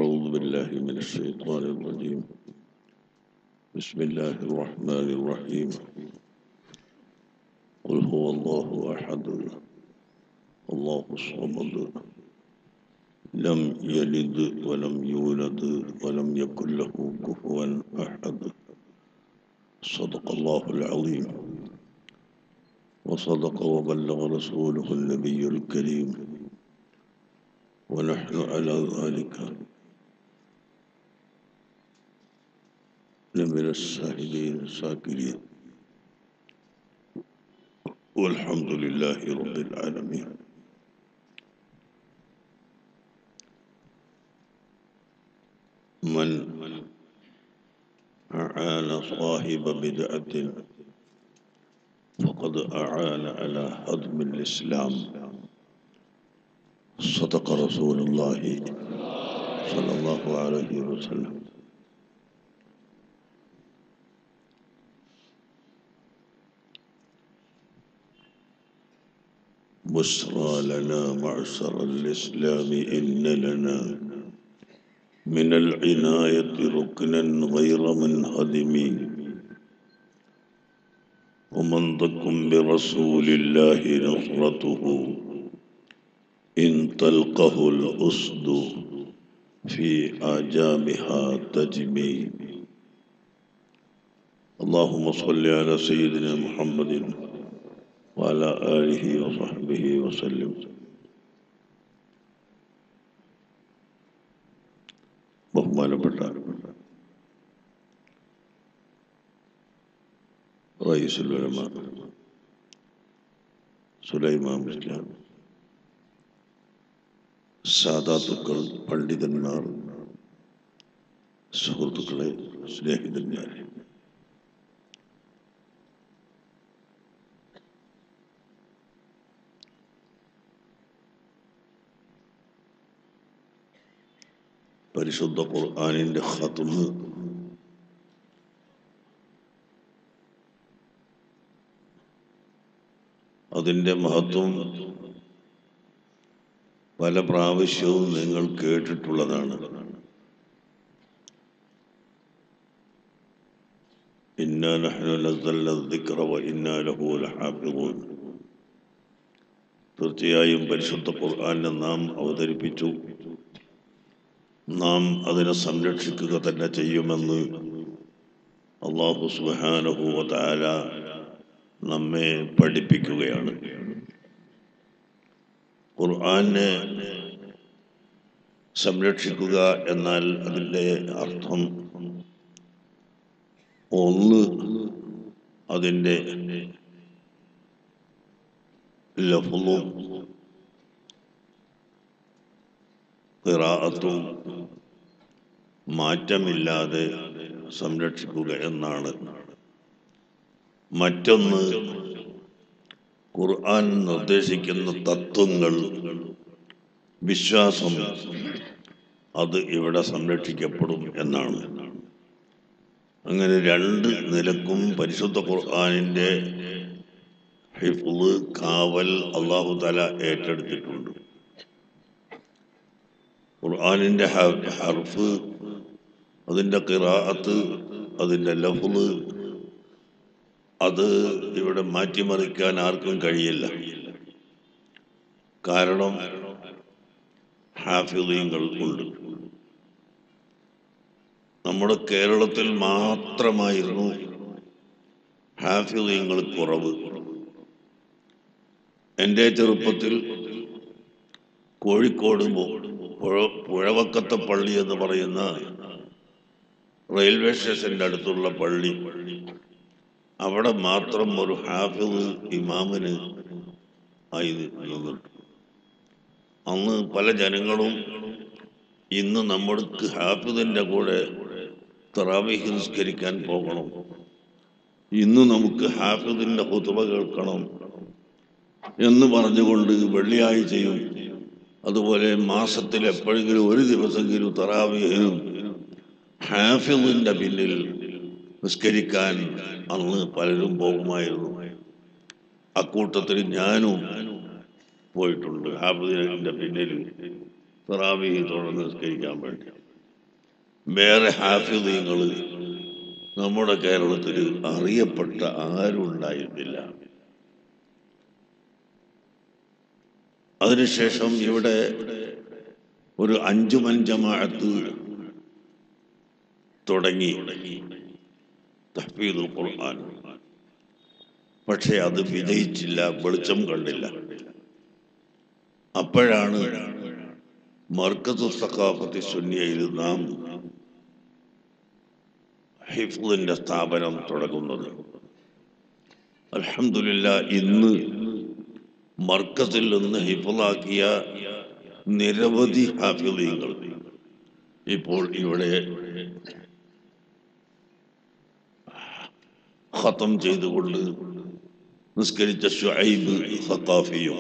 أعوذ بالله من الشيطان الرجيم بسم الله الرحمن الرحيم قل هو الله أحد الله الصمد لم يلد ولم يولد ولم يكن له كفوا أحد صدق الله العظيم وصدق وبلغ رسوله النبي الكريم ونحن على ذلك لمن الساهدين الساكرين والحمد لله رب العالمين من أعان صاحب بدعة فقد أعان على هدم الإسلام صدق رسول الله صلى الله عليه وسلم بشرى لنا معشر الإسلام إن لنا من العناية ركنا غير منهدم ومن ضكم برسول الله نصرته إن تلقه الأسد في آجامها تجمي اللهم صل على سيدنا محمد وعلى آله وصحبه وسلم ബഹുമാനപ്പെട്ട റയീസുലമ സുലൈമാൻ ഇസ്ലാം സാധാത്തുക്കൾ പണ്ഡിതന്മാർ സുഹൃത്തുക്കളെ സ്നേഹിതന്മാരെ പരിശുദ്ധ ഖുർആാനിൻ്റെ ഖത്മ് അതിൻ്റെ മഹത്വം പല പ്രാവശ്യവും നിങ്ങൾ കേട്ടിട്ടുള്ളതാണ് ഇന്നാ നഹ്നു നസ്സൽന الذِّكْرَ وإنا له لحافظون തീർച്ചയായും പരിശുദ്ധ ഖുർആനെ നാം അവതരിപ്പിച്ചു നാം അതിനെ സംരക്ഷിക്കുക തന്നെ ചെയ്യുമെന്ന് അള്ളാഹു സുബാനഹു താല നമ്മെ പഠിപ്പിക്കുകയാണ് ഖുർആനെ സംരക്ഷിക്കുക എന്നാൽ അതിൻ്റെ അർത്ഥം ഒന്ന് അതിൻ്റെ ലഫ്ലും ഖിറാഅത്തും മാറ്റമില്ലാതെ സംരക്ഷിക്കുക എന്നാണ് മറ്റൊന്ന് ഖുർആൻ നിർദ്ദേശിക്കുന്ന തത്വങ്ങൾ വിശ്വാസം അത് ഇവിടെ സംരക്ഷിക്കപ്പെടും എന്നാണ് അങ്ങനെ രണ്ട് നിലക്കും പരിശുദ്ധ ഖുർആാനിൻ്റെ ഹിഫുള് കാവൽ അള്ളാഹു തല ഏറ്റെടുത്തിട്ടുണ്ട് ഖുർആാനിൻ്റെ ഹർഫ് അതിൻ്റെ കിറാഅത്ത് അതിൻ്റെ ലഫ്ല് അത് ഇവിടെ മാറ്റിമറിക്കാൻ ആർക്കും കഴിയില്ല കാരണം ഹാഫിദീങ്ങൾ ഉണ്ട് നമ്മുടെ കേരളത്തിൽ മാത്രമായിരുന്നു ഹാഫിദീങ്ങൾ കുറവ് എൻ്റെ ചെറുപ്പത്തിൽ കോഴിക്കോട് പുഴ പുഴവക്കത്തെ പള്ളി എന്ന് പറയുന്ന റെയിൽവേ സ്റ്റേഷൻ്റെ അടുത്തുള്ള പള്ളി അവിടെ മാത്രം ഒരു ഹാഫിദ് ഇമാമിന് ആയി നിന്നിട്ടു അന്ന് പല ജനങ്ങളും ഇന്ന് നമ്മൾക്ക് ഹാഫിദിൻ്റെ കൂടെ തറാവിഹ് നിസ്കരിക്കാൻ പോകണം ഇന്ന് നമുക്ക് ഹാഫിദിൻ്റെ കുത്തുബ കേൾക്കണം എന്ന് പറഞ്ഞുകൊണ്ട് വെള്ളിയാഴ്ചയും അതുപോലെ മാസത്തിൽ എപ്പോഴെങ്കിലും ഒരു ദിവസമെങ്കിലും തറാവിഹിനും ഹാഫിദിൻ്റെ പിന്നിൽ നിസ്കരിക്കാൻ അന്ന് പലരും പോകുമായിരുന്നു അക്കൂട്ടത്തിൽ ഞാനും പോയിട്ടുണ്ട് ഹാഫിദിൻ്റെ പിന്നിൽ തറാവി തുടർന്ന് നിസ്കരിക്കാൻ വേണ്ടി വേറെ ഹാഫിദീങ്ങൾ നമ്മുടെ കേരളത്തിൽ അറിയപ്പെട്ട ആരും ഉണ്ടായിരുന്നില്ല അതിനുശേഷം ഇവിടെ ഒരു അഞ്ചുമൻ ജമാഅത്ത് തുടങ്ങി തഹ്ഫീദുൽ ഖുർആൻ പക്ഷേ അത് വിജയിച്ചില്ല വെളിച്ചം കണ്ടില്ല അപ്പോഴാണ് മർക്കസ് സഖാഫത്തി സുന്നിയയിൽ നാം ഹിഫ്ലിന്റെ സ്ഥാപനം തുടങ്ങുന്നത് അൽഹംദുലില്ല ഇന്ന് മർക്കസിൽ നിന്ന് ഹിഫിളാക്കിയ നിരവധി ഹാഫിളീങ്ങൾ ഇപ്പോൾ ഇവിടെ ഖത്തം ചെയ്തുകൊണ്ട് നിസ്കരിച്ച ഷുഐബ് സഖാഫിയും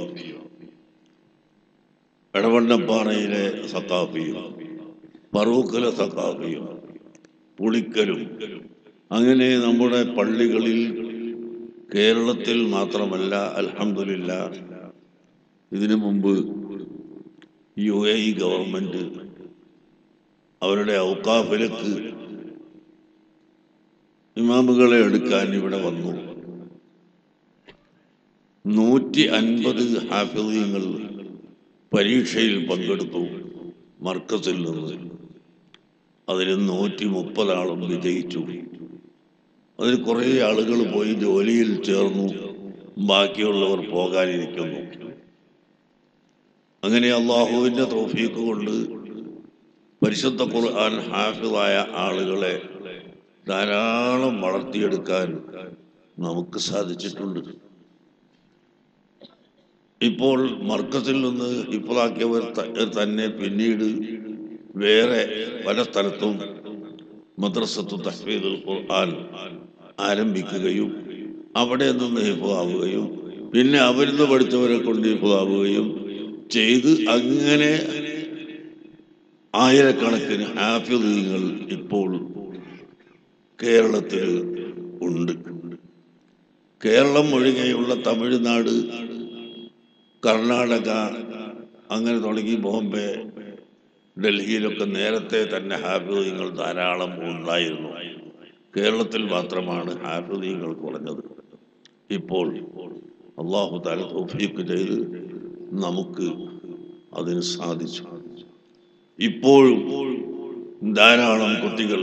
എടവണ്ണപ്പാറയിലെ സഖാഫിയും പറൂക്കലെ സഖാഫിയും പുളിക്കലും അങ്ങനെ നമ്മുടെ പള്ളികളിൽ കേരളത്തിൽ മാത്രമല്ല അൽഹംദുലില്ല ഇതിനു മുമ്പ് യു എ ഇ ഗവൺമെന്റ് അവരുടെ ഔക്കാഫിലേക്ക് ഇമാമുകളെ എടുക്കാൻ ഇവിടെ വന്നു നൂറ്റി അൻപത് ഹാഫിദീങ്ങൾ പരീക്ഷയിൽ പങ്കെടുത്തു മർക്കസിൽ നിന്ന് അതിൽ നൂറ്റി മുപ്പതാളും വിജയിച്ചു അതിൽ കുറേ ആളുകൾ പോയി ജോലിയിൽ ചേർന്നു ബാക്കിയുള്ളവർ പോകാനിരിക്കുന്നു അങ്ങനെ അള്ളാഹുവിൻ്റെ തോഫീക്ക് കൊണ്ട് പരിശുദ്ധ ഖുർആൻ ഹാഫിളായ ആളുകളെ ധാരാളം വളർത്തിയെടുക്കാൻ നമുക്ക് സാധിച്ചിട്ടുണ്ട് ഇപ്പോൾ മർക്കസിൽ നിന്ന് ഇപ്പോഴാക്കിയവർ തന്നെ പിന്നീട് വേറെ പല സ്ഥലത്തും മദ്രസത്തു തഹ്ഫീദുൽ ഖുർആൻ ആരംഭിക്കുകയും അവിടെ നിന്ന് ഹിഫാവുകയും പിന്നെ അവരിന്ന് പഠിച്ചവരെ കൊണ്ട് ഹിഫാവുകയും ചെയ്ത് അങ്ങനെ ആയിരക്കണക്കിന് ഹാഫിദീങ്ങൾ ഇപ്പോൾ കേരളത്തിൽ ഉണ്ട് കേരളം ഒഴികെയുള്ള തമിഴ്നാട് കർണാടക അങ്ങനെ തുടങ്ങി ബോംബെ ഡൽഹിയിലൊക്കെ നേരത്തെ തന്നെ ഹാഫിദീങ്ങൾ ധാരാളം ഉണ്ടായിരുന്നു കേരളത്തിൽ മാത്രമാണ് ഹാഫിദീങ്ങൾ കുറഞ്ഞത് ഇപ്പോൾ അള്ളാഹു താല തൗഫീക്ക് ചെയ്ത് നമുക്ക് അതിന് സാധിച്ചു ഇപ്പോഴും ധാരാളം കുട്ടികൾ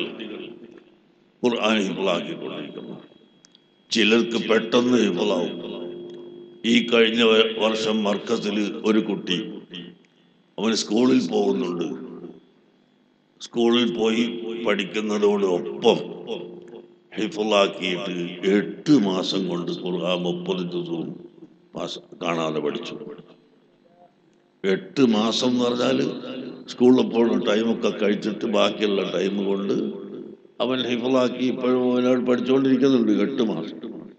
ഖുർആൻ ഹിഫിളാക്കിക്കൊണ്ടിരിക്കുന്നു ചിലർക്ക് പെട്ടെന്ന് ഹിഫിളാവും ഈ കഴിഞ്ഞ വ- വർഷം മർക്കസിൽ ഒരു കുട്ടി അവൻ സ്കൂളിൽ പോകുന്നുണ്ട് സ്കൂളിൽ പോയി പഠിക്കുന്നതോടൊപ്പം ഹിഫിളാക്കിയിട്ട് എട്ട് മാസം കൊണ്ട് ഖുർആൻ മുപ്പത് ദിവസവും പാസ് കാണാതെ പഠിച്ചു എട്ട് മാസം എന്ന് പറഞ്ഞാൽ സ്കൂളിൽ പോകുന്ന ടൈമൊക്കെ കഴിച്ചിട്ട് ബാക്കിയുള്ള ടൈം കൊണ്ട് അവൻ ഹിഫിളാക്കി ഇപ്പോഴും അവനോട് പഠിച്ചുകൊണ്ടിരിക്കുന്നുണ്ട് എട്ട് മാസം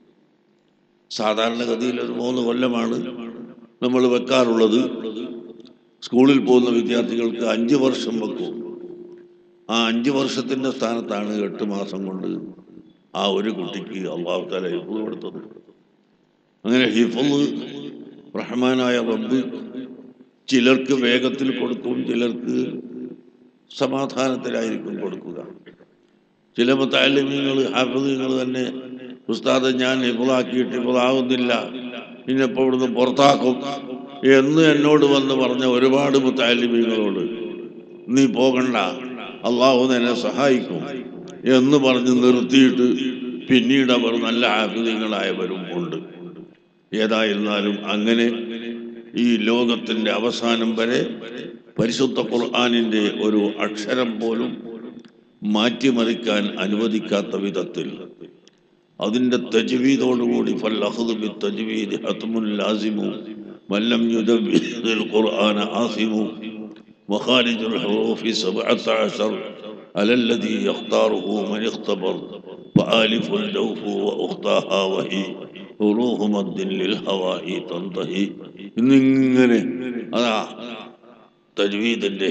സാധാരണഗതിയിൽ ഒരു മൂന്ന് കൊല്ലമാണ് നമ്മൾ വെക്കാറുള്ളത് സ്കൂളിൽ പോകുന്ന വിദ്യാർത്ഥികൾക്ക് അഞ്ച് വർഷം വെക്കും ആ അഞ്ച് വർഷത്തിൻ്റെ സ്ഥാനത്താണ് എട്ട് മാസം കൊണ്ട് ആ ഒരു കുട്ടിക്ക് അള്ളാഹു താല ഹിഫുൾ കൊടുത്തത് അങ്ങനെ ഹിഫുൾ റഹ്മാനായ റബ്ബ് ചിലർക്ക് വേഗത്തിൽ കൊടുക്കും ചിലർക്ക് സമാധാനത്തിലായിരിക്കും കൊടുക്കുക ചില മുത്താലിമ്യങ്ങൾ ഹാഫിദുകൾ തന്നെ ഉസ്താദ് ഞാൻ ഹിഫിളാക്കിയിട്ട് ഹിഫിളാവുന്നില്ല ഇന്നിപ്പോൾ ഇവിടുന്ന് പുറത്താക്കും എന്ന് എന്നോട് വന്ന് പറഞ്ഞ ഒരുപാട് മുത്താലിമ്യങ്ങളോട് നീ പോകണ്ട അള്ളാഹു എന്നെ സഹായിക്കും എന്ന് പറഞ്ഞ് നിർത്തിയിട്ട് പിന്നീട് അവർ നല്ല ഹാഫിദുകളായവരും ഉണ്ട് ഏതായിരുന്നാലും അങ്ങനെ ഈ ലോകത്തിന്റെ അവസാനം വരെ പരിശുദ്ധ ഖുർആാനിന്റെ ഒരു അക്ഷരം പോലും മാറ്റിമറിക്കാൻ അനുവദിക്കാത്ത വിധത്തിൽ അതിന്റെ തജ്വീദോടുകൂടി ഫല്ലഹദ് ബി തജ്വീദ് ഹത്മുൻ ലാസിമു വല്ലം യുദവ്വിദ് ഖുർആന ആസിമു وخارج الحروف سبعة عشر على الذي يختاره من اختبر فآلف الجوف وأختاها وهي حروف مد للهواء تنتهي ഇന്നിങ്ങനെ അതാ തജ്വീദിന്റെ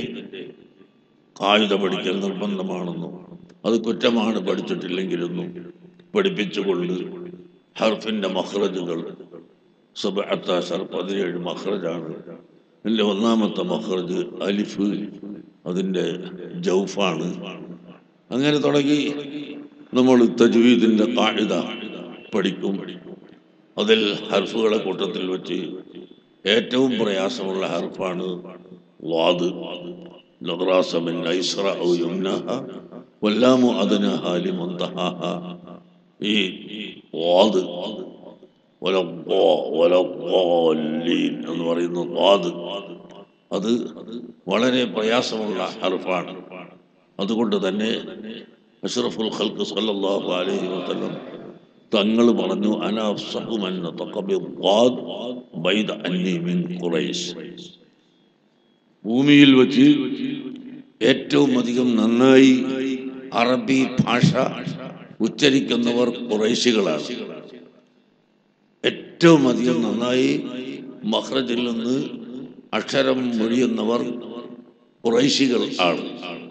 കായുധ പഠിക്കൽ നിർബന്ധമാണെന്നും അത് കുറ്റമാണ് പഠിച്ചിട്ടില്ലെങ്കിലൊന്നും പഠിപ്പിച്ചുകൊണ്ട് ഹർഫിന്റെ മഹ്റജുകൾ സബഅത്താസർ പതിനേഴ് മഹ്റജാണ് എൻ്റെ ഒന്നാമത്തെ മഹ്റജ് അലിഫ് അതിൻ്റെ ജൗഫാണ് അങ്ങനെ തുടങ്ങി നമ്മൾ തജ്വീദിന്റെ കാഴിത പഠിക്കും അതിൽ ഹർഫുകളെ കൂട്ടത്തിൽ വെച്ച് ഏറ്റവും പ്രയാസമുള്ള ഹർഫാണ് വാദ് നദ്റാസ മിൻ ഐസ്റ ഔ യുംനഹ വല്ലാമു അദ്നഹ ലിമുൻതഹാഹ ഈ വാദ് വലദ്ദാ വലദ്ദാലീൻ എന്ന് പറയുന്ന വാദ് അത് വളരെ പ്രയാസമുള്ള ഹർഫാണ് അതുകൊണ്ട് തന്നെ അഷ്റഫുൽ ഖൽക്ക് സല്ലല്ലാഹു അലൈഹി വസല്ലം തങ്ങൾ പറഞ്ഞു അന അഫ്സഹു മൻ നതഖ ബിദ്ദാദ് ബൈദ അന്നി മിൻ ഖുറൈശ് ഭൂമിയിൽ വെച്ച് ഏറ്റവും അധികം നന്നായി അറബി ഭാഷ ഉച്ചരിക്കുന്നവർ ഖുറൈശികളാണ് ഏറ്റവും അധികം നന്നായി മഹ്റജിൽ നിന്ന് അക്ഷരം മൊഴിയുന്നവർ ഖുറൈശികൾ ആണ്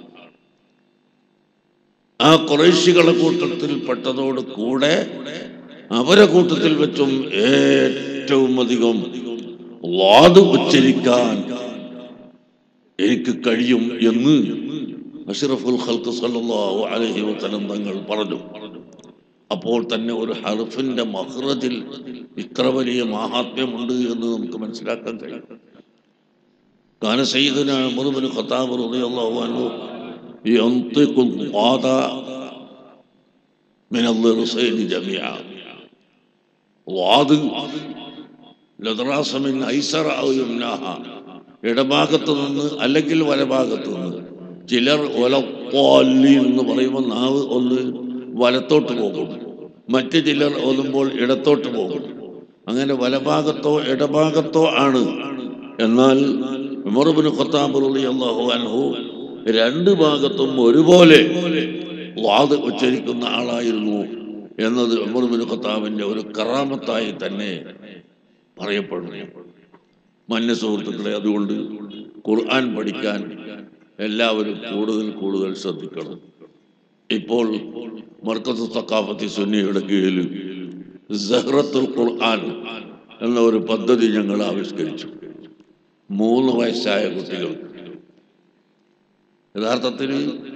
ആ കുറേശികളെ കൂട്ടത്തിൽ പെട്ടതോട് കൂടെ അവരെ കൂട്ടത്തിൽ വെച്ചും ഏറ്റവും അധികം വാത് ഉച്ചരിക്കാൻ എനിക്ക് കഴിയും എന്ന് അഷ്റഫുൽ ഖൽക്ക് സല്ലല്ലാഹു അലൈഹി വസല്ലം തങ്ങൾ പറഞ്ഞു അപ്പോൾ തന്നെ ഒരു ഹർഫിന്റെ മഹ്റജിൽ ഇത്ര വലിയ മാഹാത്മ്യമുണ്ട് എന്ന് നമുക്ക് മനസ്സിലാക്കാൻ കഴിയും كان سيدنا عمر بن الخطاب رضي الله عنه ينطق الضاد من الضرسين جميعا ضاد لدراس من ഐസറ ഔ യുംനാഹ ഇടഭാഗത്ത് നിന്ന് അല്ലെങ്കിൽ വലഭാഗത്ത് നിന്ന് ചിലർ ഒലപ്പാലി എന്ന് പറയുമ്പോൾ നാവ് ഒന്ന് വലത്തോട്ട് പോകും മറ്റു ചിലർ ഓതുമ്പോൾ ഇടത്തോട്ട് പോകും അങ്ങനെ വലഭാഗത്തോ ഇടഭാഗത്തോ ആണ് എന്നാൽ ഉമർബിന് ഖത്താബ് റളിയല്ലാഹു അൻഹു രണ്ട് ഭാഗത്തും ഒരുപോലെ വാത് ഉച്ചരിക്കുന്ന ആളായിരുന്നു എന്നത് ഉമർബിന് ഖത്താബിന്റെ ഒരു കറാമത്തായി തന്നെ പറയപ്പെടുന്നു മന്യ സുഹൃത്തുക്കളെ അതുകൊണ്ട് ഖുർആൻ പഠിക്കാൻ എല്ലാവരും കൂടുതൽ കൂടുതൽ ശ്രദ്ധിക്കണം ഇപ്പോൾ മർക്കത്ത് സക്കാഫത്തി സുന്നിയുടെ കീഴിൽ സഹ്റത്തുൽ ഖുർആൻ എന്ന ഒരു പദ്ധതി ഞങ്ങൾ ആവിഷ്കരിച്ചു മൂന്ന് വയസ്സായ കുട്ടികൾ യഥാർത്ഥത്തിൽ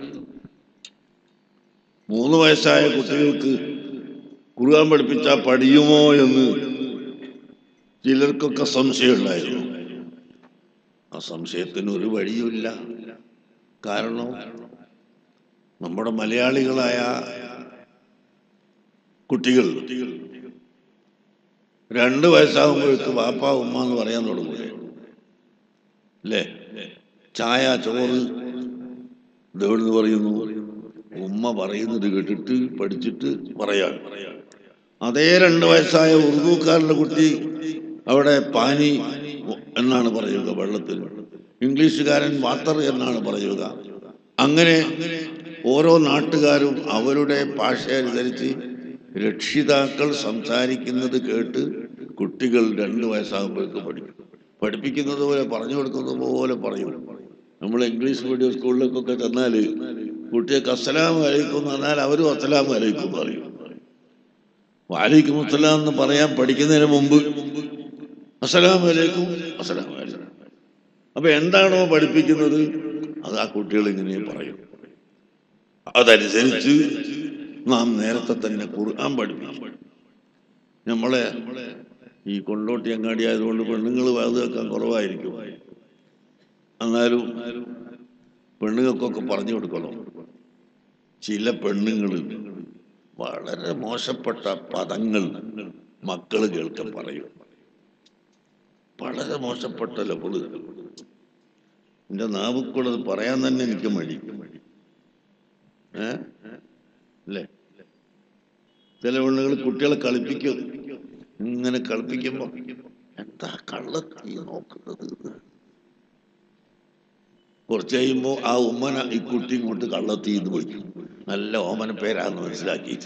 മൂന്ന് വയസ്സായ കുട്ടികൾക്ക് ഖുർആൻ പഠിപ്പിച്ചാൽ പഠിയുമോ എന്ന് ചിലർക്കൊക്കെ സംശയമുണ്ടായിരുന്നു ആ സംശയത്തിന് ഒരു വഴിയുമില്ല കാരണം നമ്മുടെ മലയാളികളായ കുട്ടികൾ രണ്ട് വയസ്സാകുമ്പോഴേക്ക് വാപ്പ ഉമ്മ എന്ന് പറയാൻ തുടങ്ങൂലേ അല്ലേ ചായ ചോറ് ഇതെവിടുന്ന് പറയുന്നു ഉമ്മ പറയുന്നത് കേട്ടിട്ട് പഠിച്ചിട്ട് പറയാൻ അതേ രണ്ട് വയസ്സായ ഉറുദുക്കാരൻ്റെ കുട്ടി അവിടെ പാനി എന്നാണ് പറയുക വെള്ളത്തിൽ ഇംഗ്ലീഷുകാരൻ വാട്ടർ എന്നാണ് പറയുക അങ്ങനെ ഓരോ നാട്ടുകാരും അവരുടെ ഭാഷ അനുസരിച്ച് രക്ഷിതാക്കൾ സംസാരിക്കുന്നത് കേട്ട് കുട്ടികൾ രണ്ട് വയസ്സാകുമ്പോഴേക്ക് പഠിക്കും പഠിപ്പിക്കുന്നത് പോലെ പറഞ്ഞു കൊടുക്കുന്നത് പോലെ പറയും നമ്മൾ ഇംഗ്ലീഷ് മീഡിയം സ്കൂളിലേക്കൊക്കെ ചെന്നാൽ കുട്ടികൾക്ക് അസ്സലാം വലൈക്കും എന്ന് പറഞ്ഞാൽ അവരും അസ്സലാം വലൈക്കും പറയും വാലൈക്കും അസ്സലാം എന്ന് പറയാൻ പഠിക്കുന്നതിന് മുമ്പ് അസ്സലാം വലൈക്കും അസ്സലാം വലൈക്കും അപ്പൊ എന്താണോ പഠിപ്പിക്കുന്നത് അത് ആ കുട്ടികൾ ഇങ്ങനെ പറയും അതനുസരിച്ച് നാം നേരത്തെ തന്നെ ഖുർആൻ പഠിപ്പിക്കും നമ്മളെ ഈ കൊണ്ടോട്ടി അങ്ങാടി ആയതുകൊണ്ട് പെണ്ണുങ്ങൾ വാത് വെക്കാൻ കുറവായിരിക്കും എന്നാലും പെണ്ണുങ്ങൾക്കൊക്കെ പറഞ്ഞു കൊടുക്കണം ചില പെണ്ണുങ്ങൾ വളരെ മോശപ്പെട്ട പദങ്ങൾ മക്കൾ കേൾക്കാൻ പറയും വളരെ മോശപ്പെട്ട ലഫള് എന്റെ നാവുക്കുള്ളത് പറയാൻ തന്നെ എനിക്ക് മടി ഏ അല്ലേ ചില പെണ്ണുങ്ങൾ കുട്ടികളെ കളിപ്പിക്കും ഇങ്ങനെ കളിപ്പിക്കുമ്പോ എന്താ കള്ളത്തി നോക്കുന്നത് കുറച്ച് കഴിയുമ്പോ ആ ഉമ്മന ഈ കുട്ടി ഇങ്ങോട്ട് കള്ളത്തി എന്ന് വിളിക്കും നല്ല ഓമന പേരാന്ന് മനസ്സിലാക്കിയിട്ട്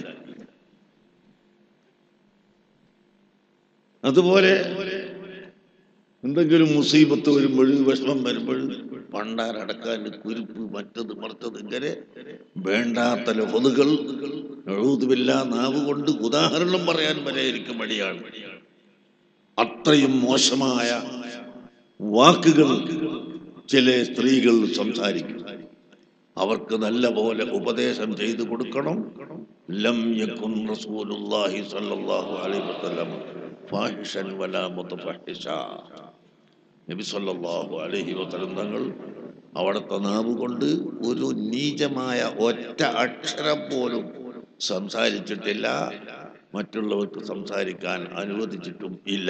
അതുപോലെ എന്തെങ്കിലും മുസീബത്ത് വരുമ്പോൾ വിഷമം വരുമ്പോൾ പണ്ടാരടക്കാൻ കുരുപ്പ് മറ്റത് മറിച്ചത് ഇങ്ങനെ വേണ്ടാത്ത ലഫതുകൾ എഴുതുമില്ല നാവ് കൊണ്ട് ഉദാഹരണം പറയാൻ വരെ എനിക്ക് മടിയാണ് അത്രയും മോശമായ വാക്കുകൾ ചില സ്ത്രീകൾ സംസാരിക്കും അവർക്ക് നല്ല പോലെ ഉപദേശം ചെയ്തു കൊടുക്കണം ലം യകുൻ റസൂലുള്ളാഹി സ്വല്ലല്ലാഹു അലൈഹി വസല്ലം ഫാഹിഷൻ വലാ മുതഫഹിഷ നബി സല്ലല്ലാഹു അലൈഹി വസല്ലം തങ്ങൾ അവിടുത്തെ നാവ് കൊണ്ട് ഒരു നീചമായ ഒറ്റ അക്ഷരം പോലും സംസാരിച്ചിട്ടില്ല മറ്റുള്ളവർക്ക് സംസാരിക്കാൻ അനുവദിച്ചിട്ടും ഇല്ല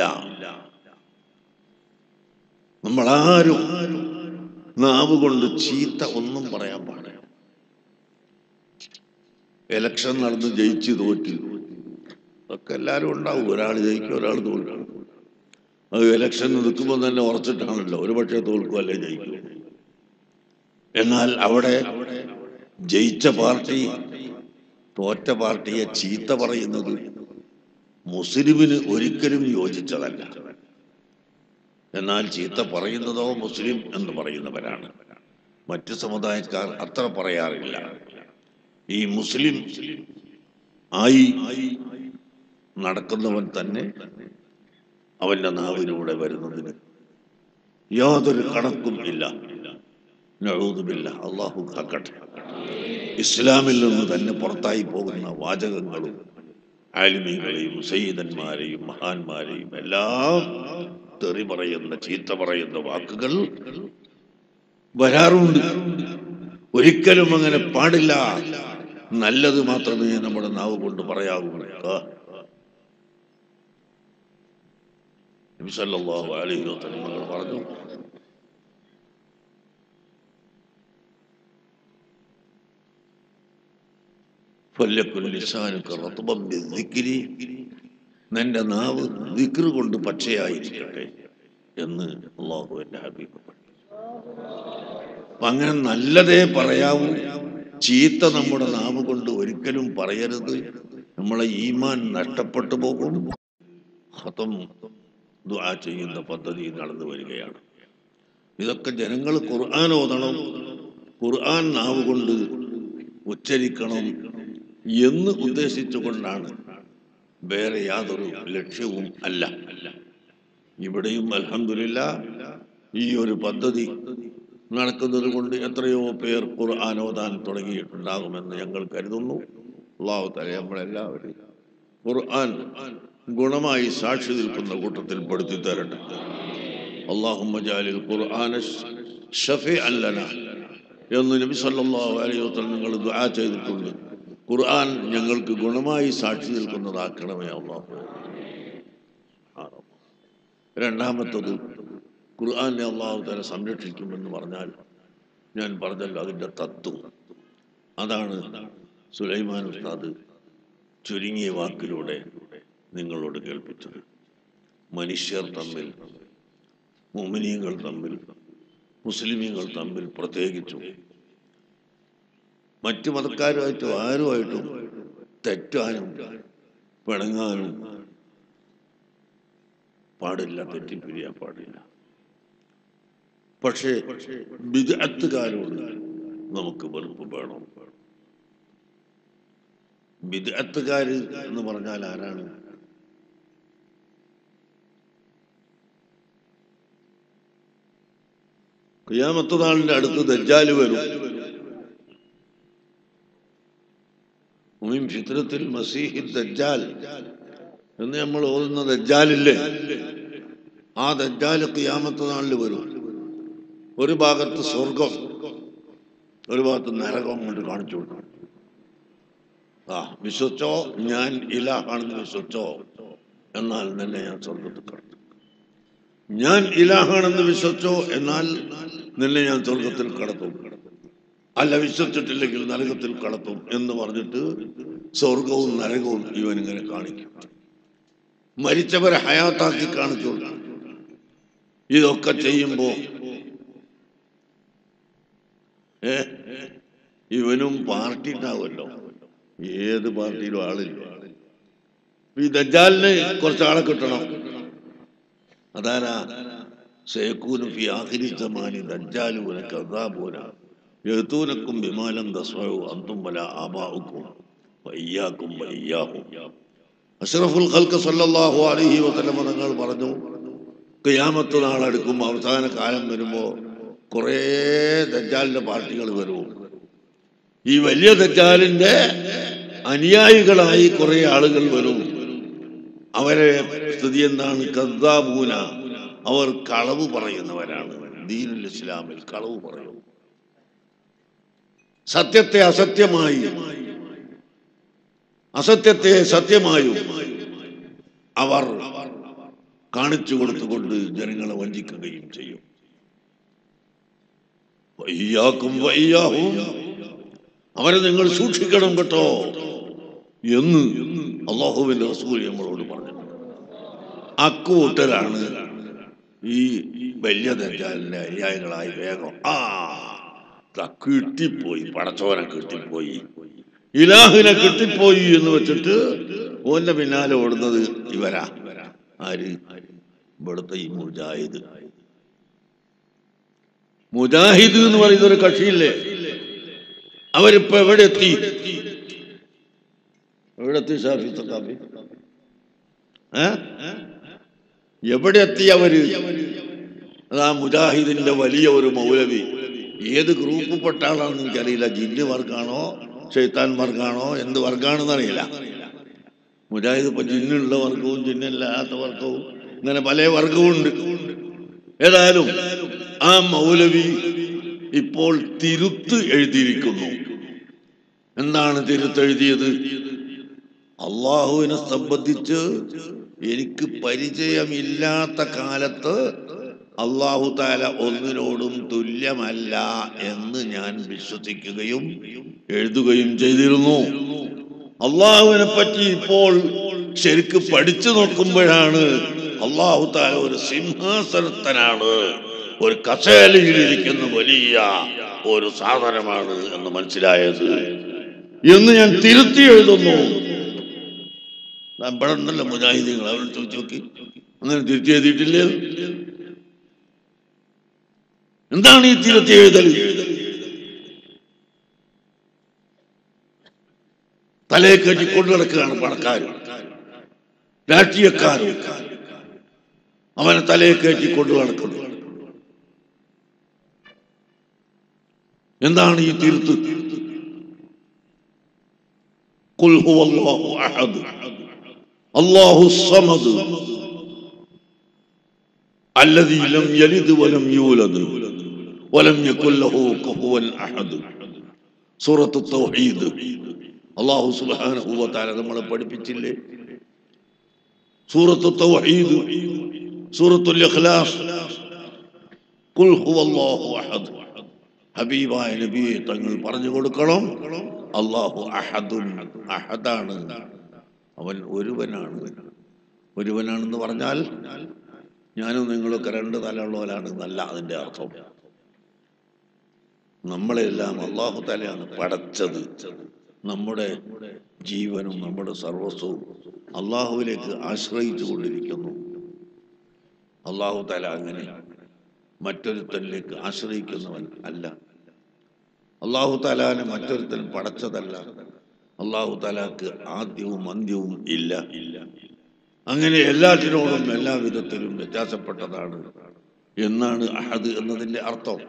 നമ്മളാരും നാവ് കൊണ്ട് ചീത്ത ഒന്നും പറയാൻ പാടില്ല എലക്ഷൻ നടന്ന് ജയിച്ച് തോറ്റ് അതൊക്കെ എല്ലാവരും ഉണ്ടാവും ഒരാൾ ജയിക്കും ഒരാൾ തോൽക്കും അത് എലക്ഷൻ നിൽക്കുമ്പോൾ തന്നെ ഉറച്ചിട്ടാണല്ലോ ഒരു പക്ഷേ തോൽക്കും അല്ലെ ജയിക്കും എന്നാൽ അവിടെ ജയിച്ച പാർട്ടി തോറ്റ പാർട്ടിയെ ചീത്ത പറയുന്നത് മുസ്ലിമിന് ഒരിക്കലും യോജിച്ചതല്ല എന്നാൽ ചീത്ത പറയുന്നതോ മുസ്ലിം എന്ന് പറയുന്നവരാണ് മറ്റ് സമുദായക്കാർ അത്ര പറയാറില്ല ഈ മുസ്ലിം ആയി നടക്കുന്നവൻ തന്നെ അവന്റെ നാവിലൂടെ വരുന്നതിന് യാതൊരു കണക്കും ഇല്ല നഴൂതുമില്ല അള്ളാഹു കാക്കട്ടെ ഇസ്ലാമിൽ നിന്ന് തന്നെ പുറത്തായി പോകുന്ന വാചകങ്ങളും ആലിമീങ്ങളെയും സയ്യിദന്മാരെയും മഹാന്മാരെയും എല്ലാം തെറി പറയുന്ന ചീത്ത പറയുന്ന വാക്കുകൾ വരാറുണ്ട് ഒരിക്കലും അങ്ങനെ പാടില്ല നല്ലത് മാത്രമേ നമ്മുടെ നാവ് കൊണ്ട് പറയാവൂ ആ. നബി സല്ലല്ലാഹു അലൈഹി വസല്ലം തങ്ങൾ പറഞ്ഞു ഫല്യക്കുൽ ലിസാനുക റത്ബൻ ബിദ്ദിക്രി നിന്റെ നാവ് ദിക്ർ കൊണ്ട് പച്ചയായിരിക്കട്ടെ എന്ന് അള്ളാഹു എൻ്റെ ഹബീബ് പറഞ്ഞു അപ്പൊ അങ്ങനെ നല്ലതേ പറയാവൂ ചീത്ത നമ്മുടെ നാവ് കൊണ്ട് ഒരിക്കലും പറയരുത് നമ്മളെ ഈമാൻ നഷ്ടപ്പെട്ടു പോകും ഹതം ദുആ ചെയ്യുന്ന പദ്ധതി നടന്നു വരികയാണ് ഇതൊക്കെ ജനങ്ങൾ ഖുർആൻ ഓതണം ഖുർആൻ നാവ് കൊണ്ട് ഉച്ചരിക്കണം എന്ന് ഉദ്ദേശിച്ചുകൊണ്ടാണ് വേറെ യാതൊരു ലക്ഷ്യവും അല്ല ഇവിടെയും അൽഹംദുലില്ല ഈ ഒരു പദ്ധതി നടക്കുന്നത് കൊണ്ട് എത്രയോ പേർ ഖുർആൻ ഓതാൻ തുടങ്ങിയിട്ടുണ്ടാകുമെന്ന് ഞങ്ങൾ കരുതുന്നു അള്ളാഹു തല നമ്മളെല്ലാവരും ഖുർആൻ ഗുണമായി സാക്ഷി നിൽക്കുന്ന കൂട്ടത്തിൽ പെടുത്തി തരട്ടെ അള്ളാഹുമ്മ ജാലിൽ ഖുർആന ഷഫീഅൻ ലനാ എന്ന് നബി സല്ലല്ലാഹു അലൈഹി വസല്ലം നിങ്ങൾ ദുആ ചെയ്തിട്ടുണ്ട് ഖുർആൻ ഞങ്ങൾക്ക് ഗുണമായി സാക്ഷി നിൽക്കുന്നതാക്കണമേ അള്ളാഹു രണ്ടാമത്തത് ഖുർആനെ അള്ളാഹു തല സംരക്ഷിക്കുമെന്ന് പറഞ്ഞാൽ ഞാൻ പറഞ്ഞല്ലോ അതിൻ്റെ തത്വം അതാണ് സുലൈമാൻ ഉസ്താദ് ചുരുങ്ങിയ വാക്കിലൂടെ നിങ്ങളോട് കേൾപ്പിച്ചത് മനുഷ്യർ തമ്മിൽ മുമിനീങ്ങൾ തമ്മിൽ മുസ്ലിമീങ്ങൾ തമ്മിൽ പ്രത്യേകിച്ചും മറ്റു മതക്കാരുമായിട്ടും ആരുമായിട്ടും തെറ്റാനും പിണങ്ങാനും പാടില്ല തെറ്റിപ്പിരിയാൻ പാടില്ല പക്ഷേ വിദഗ്ധക്കാരോട് നമുക്ക് വെറുപ്പ് വേണം വിദഗ്ധക്കാര് എന്ന് പറഞ്ഞാൽ ആരാണ് ക്രിയാമത്ത നാളിന്റെ അടുത്ത് ദജ്ജാല് വരും ഉമിൻ ഫിത്രത്തിൽ മസീഹി ദജ്ജാൽ എന്ന് നമ്മൾ ഓതുന്ന ദജ്ജാലില്ലേ ആ ദജ്ജാല് ക്രിയാമത്ത നാളിൽ വരും ഒരു ഭാഗത്ത് സ്വർഗം ഒരു ഭാഗത്ത് നരകം കൊണ്ട് കാണിച്ചു കൊടുക്കും ആ വിശ്വസിച്ചോ ഞാൻ ഇലാഹാണെന്ന് വിശ്വസിച്ചോ എന്നാൽ നിന്നെ ഞാൻ സ്വർഗത്തിൽ കടത്തും ഞാൻ ഇലാഹാണെന്ന് വിശ്വസിച്ചോ എന്നാൽ നിന്നെ ഞാൻ സ്വർഗത്തിൽ കടത്തും അല്ല വിശ്വസിച്ചിട്ടില്ലെങ്കിൽ നരകത്തിൽ കടത്തും എന്ന് പറഞ്ഞിട്ട് സ്വർഗവും നരകവും ഇവൻ ഇങ്ങനെ കാണിക്കും മരിച്ചവരെ ഹയാത്താക്കി കാണിച്ചു കൊടുക്കും ഇതൊക്കെ ചെയ്യുമ്പോ ഏ ഇവനും പാർട്ടി ഉണ്ടാവുമല്ലോ ഏത് പാർട്ടിയിലും ആളില്ല ഈ ദജ്ജാലിന് കുറച്ച് ആളെ കിട്ടണം അതാരാ സേക്കൂന് ഫി ആഖിരി സമാനി ദജ്ജാലൂന കദാബൂന യഹ്തൂനക്കും ബിമാലം തസ്മഉ അന്തും വല ആബാഉക്കും വയ്യാക്കും വയ്യാഹും അഷ്റഫുൽ ഖൽക്ക് സല്ലല്ലാഹു അലൈഹി വസല്ലം തങ്ങൾ പറഞ്ഞു ഖിയാമത്ത് നാളെടുക്കും അവസാന കാലം വരുമ്പോൾ കുറേ ദജ്ജാലിന്റെ പാർട്ടികൾ വരും ഈ വലിയ ദജ്ജാലിന്റെ അനുയായികളായി കുറെ ആളുകൾ വരും അവരെ സ്ഥിതി എന്താണ് കദ്ദാബൂന അവർ കളവ് പറയുന്നവരാണ് ദീനുൽ ഇസ്ലാമിൽ കളവ് പറയും സത്യത്തെ അസത്യമായി അസത്യത്തെ സത്യമായും അവർ കാണിച്ചു കൊടുത്തുകൊണ്ട് ജനങ്ങളെ വഞ്ചിക്കുകയും ചെയ്യും വയ്യാക്കും വയ്യാഹും അവരെ നിങ്ങൾ സൂക്ഷിക്കണം കേട്ടോ എന്ന് അള്ളാഹുവിന്റെ റസൂൽ നമ്മളോട് പറഞ്ഞു അക്കൂട്ടരാണ് ഈ വലിയ ദജ്ജാലിന്റെ അനുയായികളായി വേഗം ആ ദാ കിട്ടിപ്പോയി പടച്ചോനെ കിട്ടിപ്പോയി ഇലാഹിനെ കിട്ടിപ്പോയി എന്ന് വെച്ചിട്ട് ഓന്റെ പിന്നാലെ ഓടുന്നത് ഇവരാ ആര് ഇവിടുത്തെ ഈ മുജാഹിദ് മുജാഹിദ് എന്ന് പറയുന്ന ഒരു കക്ഷിയില്ലേ അവരിപ്പോ എവിടെ എത്തി എവിടെ എത്തി ഷാഫി സഖാഫി ഏ എവിടെ എത്തി അവര് അതാ മുജാഹിദിന്റെ വലിയ ഒരു മൗലവി ഏത് ഗ്രൂപ്പ് പെട്ട ആളാണെന്ന് എനിക്കറിയില്ല ജിന്ന് വർഗാണോ ഷെയ്ത്താൻ വർഗാണോ എന്ത് വർഗാണെന്ന് അറിയില്ല മുജാഹിദ് ഇപ്പൊ ജിന്നുള്ള വർഗവും ജിന്നില്ലാത്ത വർഗവും ഇങ്ങനെ പല വർഗവും ഉണ്ട് ഏതായാലും ആ മൗലവി ഇപ്പോൾ തിരുത്ത് എഴുതിയിരിക്കുന്നു എന്താണ് തിരുത്ത് എഴുതിയത് അള്ളാഹുവിനെ സംബന്ധിച്ച് എനിക്ക് പരിചയമില്ലാത്ത കാലത്ത് അള്ളാഹു താല ഒന്നിനോടും തുല്യമല്ല എന്ന് ഞാൻ വിശ്വസിക്കുകയും എഴുതുകയും ചെയ്തിരുന്നു അള്ളാഹുവിനെ പറ്റി ഇപ്പോൾ ശരിക്ക് പഠിച്ചു നോക്കുമ്പോഴാണ് അള്ളാഹു താല ഒരു സിംഹാസനത്തനാണ് ഒരു കസേലയിൽ ഇരിക്കുന്ന വലിയ ഒരു സാധനമാണ് എന്ന് മനസ്സിലായത് എന്ന് ഞാൻ തിരുത്തി എഴുതുന്നു ഇവിടെ ഉണ്ടല്ലോ മുജാഹിദീങ്ങൾ അവരോട് ചോദിച്ചു നോക്കി അങ്ങനെ തിരുത്തി എഴുതിയിട്ടില്ലേ എന്താണ് ഈ തിരുത്തി എഴുതൽ തലയെ കെട്ടി കൊണ്ടു നടക്കുകയാണ് പണക്കാരും രാഷ്ട്രീയക്കാരും അവനെ തലയെ കയറ്റി കൊണ്ടു നടക്കുന്നു എന്താണ് ഈ തിരുത്ത് قل هو الله أحد الله الصمد الذي لم يلد ولم يولد ولم يكن له كفوا أحد سورة التوحيد അള്ളാഹു സുബ്ഹാനഹു വ തആല നമ്മളെ പഠിപ്പിച്ചില്ലേ സൂറത്തു തൗഹീദ് സൂറത്തുൽ ഇഖ്ലാസ് ഖുൽ ഹുവല്ലാഹു അഹദ് ഹബീബായ നബിയെ തങ്ങൾ പറഞ്ഞു കൊടുക്കണം അള്ളാഹു അഹദുൻ അഹദാണ് അവൻ ഒരുവനാണ് ഒരുവനാണെന്ന് പറഞ്ഞാൽ ഞാനും നിങ്ങളൊക്കെ രണ്ട് തലയുള്ളവരാണ് എന്നല്ല അതിന്റെ അർത്ഥം നമ്മളെല്ലാം അള്ളാഹു തലയാണ് പടച്ചത് നമ്മുടെ ജീവനും നമ്മുടെ സർവസ്വവും അള്ളാഹുവിലേക്ക് ആശ്രയിച്ചു കൊണ്ടിരിക്കുന്നു അള്ളാഹു തല അങ്ങനെ മറ്റൊരുത്തനിലേക്ക് ആശ്രയിക്കുന്നവൻ അല്ല അള്ളാഹു താലാനെ മറ്റൊരുത്തൻ പടച്ചതല്ല അള്ളാഹു താലാക്ക് ആദ്യവും അന്ത്യവും ഇല്ല അങ്ങനെ എല്ലാറ്റിനോടും എല്ലാ വിധത്തിലും വ്യത്യാസപ്പെട്ടതാണ് എന്നാണ് അഹദ് എന്നതിന്റെ അർത്ഥം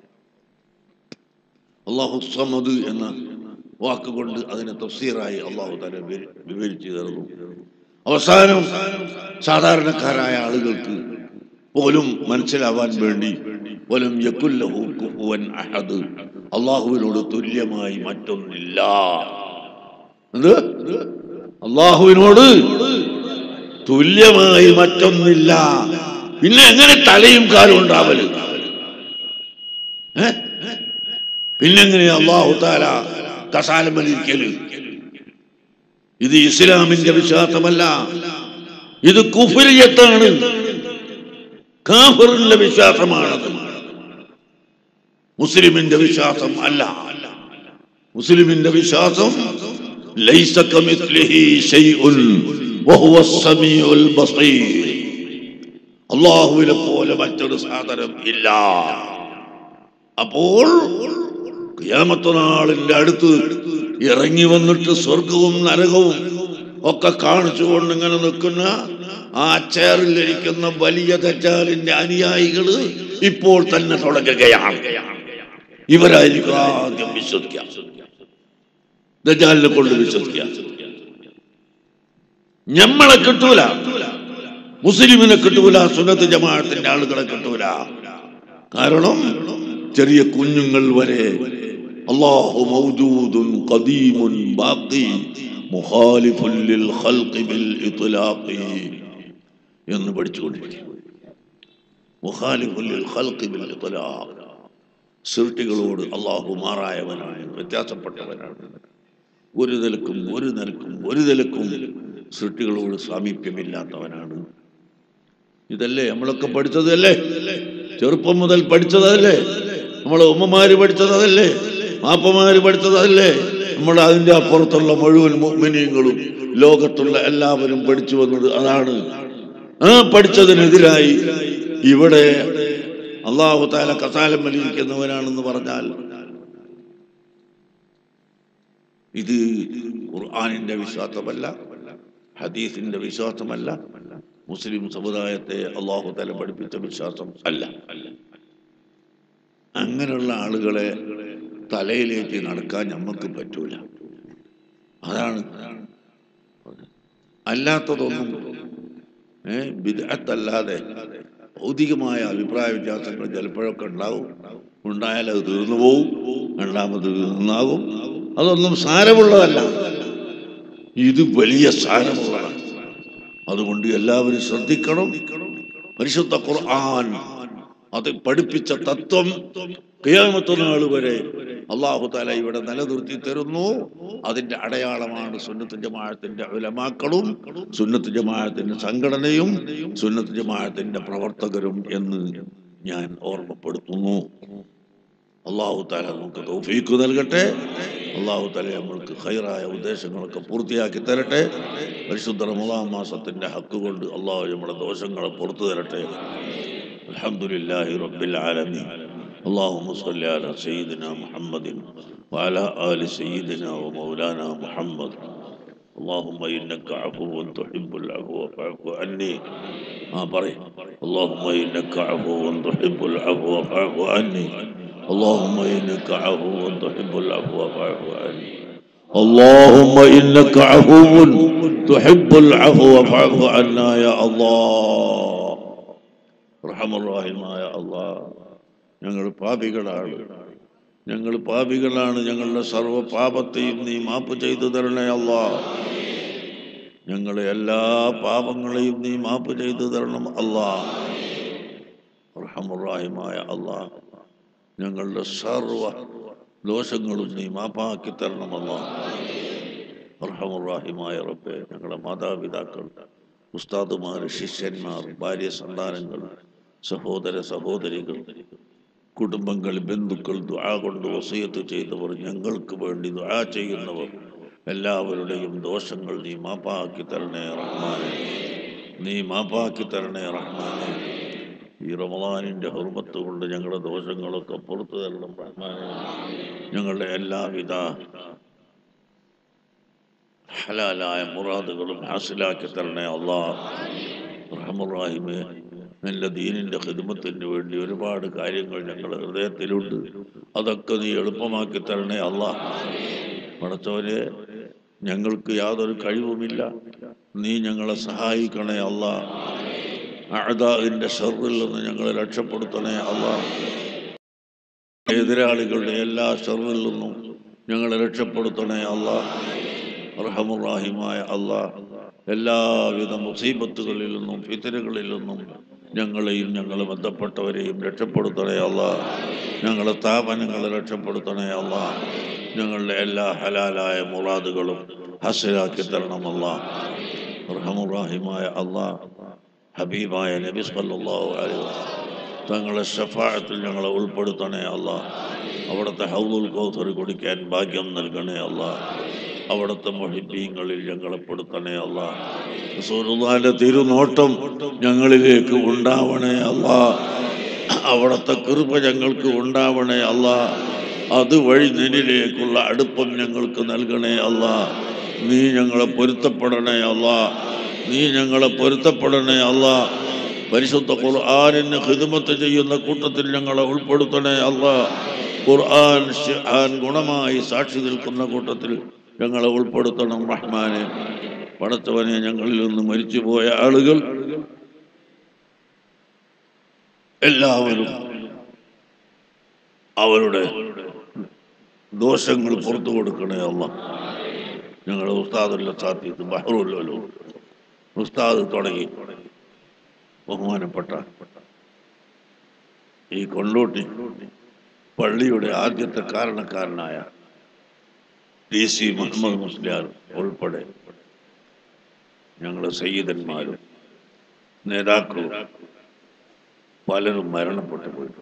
അള്ളാഹു സമദ് എന്ന വാക്കുകൊണ്ട് അതിനെ തഫ്സീറായി അള്ളാഹു താല വിവരി- വിവരിച്ചു തരുന്നു അവസാനം സാധാരണക്കാരായ ആളുകൾക്ക് പോലും മനസ്സിലാവാൻ വേണ്ടി പോലും യക്കുല്ലഹു കുഫുവൻ അഹദ് അള്ളാഹുവിനോട് തുല്യമായി മറ്റൊന്നില്ല എന്ത് അള്ളാഹുവിനോട് തുല്യമായി മറ്റൊന്നില്ല പിന്നെ എങ്ങനെ തലയും കാലും ഉണ്ടാവല് ഏ? പിന്നെങ്ങനെ അള്ളാഹു താല കസാലമലിരിക്കല് ഇത് ഇസ്ലാമിന്റെ വിശ്വാസമല്ല ഇത് കുഫിരിയത്താണ് കാഫിറിന്റെ വിശ്വാസമാണത് മുസ്ലിമിന്റെ വിശ്വാസം അല്ല മുസ്ലിമിന്റെ വിശ്വാസം ലൈസ കമിസ്ലിഹി ശൈഉൻ വഹുവ സമീഉൽ ബസീർ അല്ലാഹുവിനെ പോലെ മറ്റൊരു സാധനം ഇല്ല അപ്പോൾ ഖിയാമത്ത് നാളിന്റെ അടുത്ത് ഇറങ്ങി വന്നിട്ട് സ്വർഗവും നരകവും ഒക്കെ കാണിച്ചുകൊണ്ട് ഇങ്ങനെ നിൽക്കുന്ന ആ ചേറിലിരിക്കുന്ന വലിയ തെറ്റാലിന്റെ അനുയായികള് ഇപ്പോൾ തന്നെ തുടങ്ങുകയാണ് ഇവരായിരിക്കും ആദ്യം വിശ്വസിക്കാം ദജാലിനെ കൊണ്ട് വിശ്വസിക്കുക ഞമ്മളെ കിട്ടൂല മുസ്ലിമിനെ കിട്ടൂല സുന്നത്ത് ജമാഅത്തിന്റെ ആളുകളെ കിട്ടൂല കാരണം ചെറിയ കുഞ്ഞുങ്ങൾ വരെ അള്ളാഹു മൗജൂദുൻ ഖദീമുൻ ബാഖി മുഖാലിഫുൻ ലിൽ ഖൽഖി ബിൽ ഇത്ലാഖി എന്ന് പഠിച്ചുകൊണ്ടിരിക്കും മുഖാലിഫുൻ ലിൽ ഖൽഖി ബിൽ ഇത്ലാഖ് സൃഷ്ടികളോട് അള്ളാഹു മാറായവനാണ് വ്യത്യാസപ്പെട്ടവനാണ് ഒരു നിലക്കും ഒരു നിലക്കും ഒരു നിലക്കും സൃഷ്ടികളോട് സാമീപ്യമില്ലാത്തവനാണ് ഇതല്ലേ നമ്മളൊക്കെ പഠിച്ചതല്ലേ ചെറുപ്പം മുതൽ പഠിച്ചതല്ലേ നമ്മളെ ഉമ്മമാര് പഠിച്ചതല്ലേ മാപ്പമാര് പഠിച്ചതല്ലേ നമ്മൾ അതിന്റെ അപ്പുറത്തുള്ള മുഴുവൻ മുഅ്മിനീങ്ങളും ലോകത്തുള്ള എല്ലാവരും പഠിച്ചു വന്നത് അതാണ് ആ പഠിച്ചതിനെതിരായി ഇവിടെ അള്ളാഹു താല കസാലം വലിയിരിക്കുന്നവനാണെന്ന് പറഞ്ഞാൽ ഇത് ഖുർആാനിന്റെ വിശ്വാസമല്ല ഹദീസിന്റെ വിശ്വാസമല്ല മുസ്ലിം സമുദായത്തെ അള്ളാഹു തല പഠിപ്പിച്ച വിശ്വാസം അല്ല അങ്ങനെയുള്ള ആളുകളെ തലയിലേക്ക് നടക്കാൻ നമുക്ക് പറ്റൂല അതാണ് അല്ലാത്തതൊന്നും ഏ വിദഗ്ധല്ലാതെ ഭൗതികമായ അഭിപ്രായ വ്യത്യാസങ്ങൾ ചിലപ്പോഴൊക്കെ ഉണ്ടാവും ഉണ്ടായാൽ അത് തീർന്നു പോവും രണ്ടാമത് നന്നാകും അതൊന്നും സാരമുള്ളതല്ല ഇത് വലിയ സാരമുള്ളതാണ് അതുകൊണ്ട് എല്ലാവരും ശ്രദ്ധിക്കണം പരിശുദ്ധ ഖുർആൻ അത് പഠിപ്പിച്ച തത്വം ഖിയാമത്ത് നാൾ വരെ അള്ളാഹു താല ഇവിടെ നിലനിർത്തി തരുന്നു അതിന്റെ അടയാളമാണ് സുന്നത്ത് ജമാഅത്തിന്റെ ഉലമാക്കളും സുന്നത്ത് ജമാഅത്തിന്റെ സംഘടനയും സുന്നത്ത് ജമാഅത്തിന്റെ പ്രവർത്തകരും എന്ന് ഞാൻ ഓർമ്മപ്പെടുത്തുന്നു അള്ളാഹു താല നമുക്ക് തൗഫീക്ക് നൽകട്ടെ അള്ളാഹു താല നമ്മൾക്ക് ഖൈറായ ഉദ്ദേശങ്ങളൊക്കെ പൂർത്തിയാക്കി തരട്ടെ പരിശുദ്ധ റമദാൻ മാസത്തിന്റെ ഹക്ക് കൊണ്ട് അള്ളാഹു നമ്മുടെ ദോഷങ്ങളെ പുറത്തു തരട്ടെ അൽഹംദുലില്ലാഹി റബ്ബിൽ ആലമീൻ اللهم صل على سيدنا محمد وعلى آل سيدنا ومولانا محمد اللهم إنك عفو تحب العفو فاعف عني ما بري اللهم إنك عفو تحب العفو فاعف عني اللهم إنك عفو تحب العفو فاعف عني اللهم إنك عفو تحب العفو فاعف عنا يا الله رحم الراحم يا الله ഞങ്ങൾ പാപികളാണ് ഞങ്ങൾ പാപികളാണ് ഞങ്ങളുടെ സർവ്വ പാപത്തെയും നീ മാപ്പ് ചെയ്തു തരണേ അല്ലാ ഞങ്ങളെ എല്ലാ പാപങ്ങളെയും നീ മാപ്പ് ചെയ്തു തരണം അല്ലാ റഹമുറാഹിമായ അല്ലാ ഞങ്ങളുടെ സർവ ദോഷങ്ങളും നീ മാപ്പാക്കി തരണമല്ല റഹമുറാഹിമായ റബ്ബെ ഞങ്ങളുടെ മാതാപിതാക്കൾ ഉസ്താദുമാർ ശിഷ്യന്മാർ ഭാര്യ സന്താനങ്ങൾ സഹോദര സഹോദരികൾ കുടുംബങ്ങൾ ബന്ധുക്കൾ ദുആ കൊണ്ട് വസീയത്ത് ചെയ്തവർ ഞങ്ങൾക്ക് വേണ്ടി ദുആ ചെയ്യുന്നവർ എല്ലാവരുടെയും ദോഷങ്ങൾ നീ മാപ്പാക്കി തരണേ റഹ്മാനെ നീ മാപ്പാക്കി തരണേ റഹ്മാനെ ഈ റമദാനിന്റെ ഹുർമത്ത് കൊണ്ട് ഞങ്ങളുടെ ദോഷങ്ങളൊക്കെ പുറത്തു തരണം റഹ്മാനെ ഞങ്ങളുടെ എല്ലാവിധ ഹലാലായ മുറാദുകളും ഹാസിലാക്കി തരണേ അള്ളാ റഹമുറാഹിമേ നിന്റെ ദീനിന്റെ ഹിദ്മത്തിന് വേണ്ടി ഒരുപാട് കാര്യങ്ങൾ ഞങ്ങളുടെ ഹൃദയത്തിലുണ്ട് അതൊക്കെ നീ എളുപ്പമാക്കി തരണേ അള്ളാ പടച്ചവരെ ഞങ്ങൾക്ക് യാതൊരു കഴിവുമില്ല നീ ഞങ്ങളെ സഹായിക്കണേ അള്ളാ അഴതാവിൻ്റെ ഷറിൽ നിന്ന് ഞങ്ങളെ രക്ഷപ്പെടുത്തണേ അള്ളാ എതിരാളികളുടെ എല്ലാ ഷറിൽ നിന്നും ഞങ്ങളെ രക്ഷപ്പെടുത്തണേ അള്ളാ റഹമുറാഹിമായ അള്ളാ എല്ലാവിധ മുസീബത്തുകളിൽ നിന്നും ഫിത്തനുകളിൽ നിന്നും ഞങ്ങളെയും ഞങ്ങളെ ബന്ധപ്പെട്ടവരെയും രക്ഷപ്പെടുത്തണേ അള്ളാ ഞങ്ങളെ സ്ഥാപനങ്ങളെ രക്ഷപ്പെടുത്തണേ അള്ളാ ഞങ്ങളുടെ എല്ലാ ഹലാലായ മുറാദുകളും ഹസലാക്കി തരണമല്ല റഹമുറാഹിമായ അള്ളാ ഹബീബായ നബി സല്ലല്ലാഹു അലൈഹി വസല്ലം തങ്ങളെ ഷഫാഅത്തിൽ ഞങ്ങളെ ഉൾപ്പെടുത്തണേ അല്ലാ അവിടുത്തെ ഹൗദുൽ കൗസർ കുടിക്കാൻ ഭാഗ്യം നൽകണേ അല്ലാ അവിടുത്തെ മൊഹിബീങ്ങളിൽ ഞങ്ങളെ പെടുത്തണേ അല്ലാ റസൂലുള്ളാഹിന്റെ തിരുനോട്ടം ഞങ്ങളിലേക്ക് ഉണ്ടാവണേ അല്ലാ അവിടുത്തെ കൃപ ഞങ്ങൾക്ക് ഉണ്ടാവണേ അല്ലാ അതുവഴി നിന്നിലേക്കുള്ള അടുപ്പം ഞങ്ങൾക്ക് നൽകണേ അല്ലാ നീ ഞങ്ങളെ പൊരുത്തപ്പെടണേ അല്ലാ നീ ഞങ്ങളെ പൊരുത്തപ്പെടണേ അല്ലാ പരിശുദ്ധ ഖുർആാനിന് ഹിദ്മത്ത് ചെയ്യുന്ന കൂട്ടത്തിൽ ഞങ്ങളെ ഉൾപ്പെടുത്തണേ അല്ലാ ഖുർആൻ ഷിഹാൻ ഗുണമായി സാക്ഷി നിൽക്കുന്ന കൂട്ടത്തിൽ ഞങ്ങളെ ഉൾപ്പെടുത്തണം റഹ്മാനെ പടച്ചവനെ ഞങ്ങളിൽ നിന്ന് മരിച്ചുപോയ ആളുകൾ എല്ലാവരും അവരുടെ ദോഷങ്ങൾ പുറത്തു കൊടുക്കണേ അല്ല ഞങ്ങളുടെ ഉസ്താദുല്ല സാധ്യത ബഹറുല്ലോ ഉസ്താദ് തുടങ്ങി ബഹുമാനപ്പെട്ട ഈ കൊണ്ടോട്ടി പള്ളിയുടെ ആദ്യത്തെ കാരണക്കാരനായ ടി സി മുഹമ്മദ് മുസ്ലിയാർ ഉൾപ്പെടെ ഞങ്ങളുടെ സയ്യിദന്മാരും നേതാക്കളും പലരും മരണപ്പെട്ടു പോയിട്ടുണ്ട്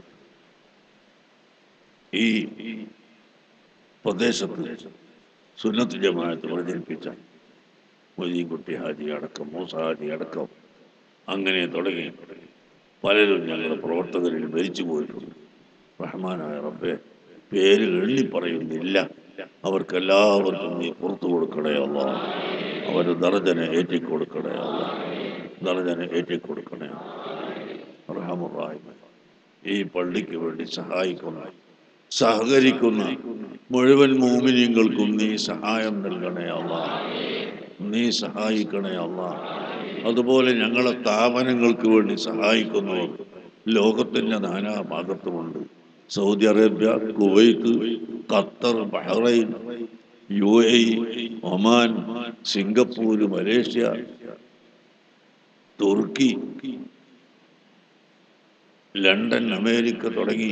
ഈ പ്രദേശത്ത് സുന്നത്ത് ജമാഅത്ത് പ്രചരിപ്പിച്ച മൊയ്തീൻകുട്ടി ഹാജി അടക്കം മൂസ ഹാജി അടക്കം അങ്ങനെ തുടങ്ങി പലരും ഞങ്ങളുടെ പ്രവർത്തകരിൽ മരിച്ചു പോയിട്ടുണ്ട് റഹ്മാനായ റബ്ബെ പേര് എണ്ണി പറയുന്നില്ല അവർക്കെല്ലാവർക്കും നീ പുറത്തു കൊടുക്കണേ അല്ല അവരുടെ ദർജനെ ഏറ്റിക്കൊടുക്കണേ അല്ല ദർജനെ ഏറ്റിക്കൊടുക്കണേ റഹമുറായ്മ ഈ പള്ളിക്ക് വേണ്ടി സഹായിക്കുന്ന സഹകരിക്കുന്ന മുഴുവൻ മോമിനിയങ്ങൾക്കും നീ സഹായം നൽകണേ അല്ല നീ സഹായിക്കണേ അല്ല അതുപോലെ ഞങ്ങളെ സ്ഥാപനങ്ങൾക്ക് വേണ്ടി സഹായിക്കുന്നവർ ലോകത്തിന്റെ നാനാ ഭാഗത്തുമുണ്ട് Saudi Arabia Kuwait Qatar Bahrain U A Oman Singapore Malaysia Turkey London America തുടങ്ങി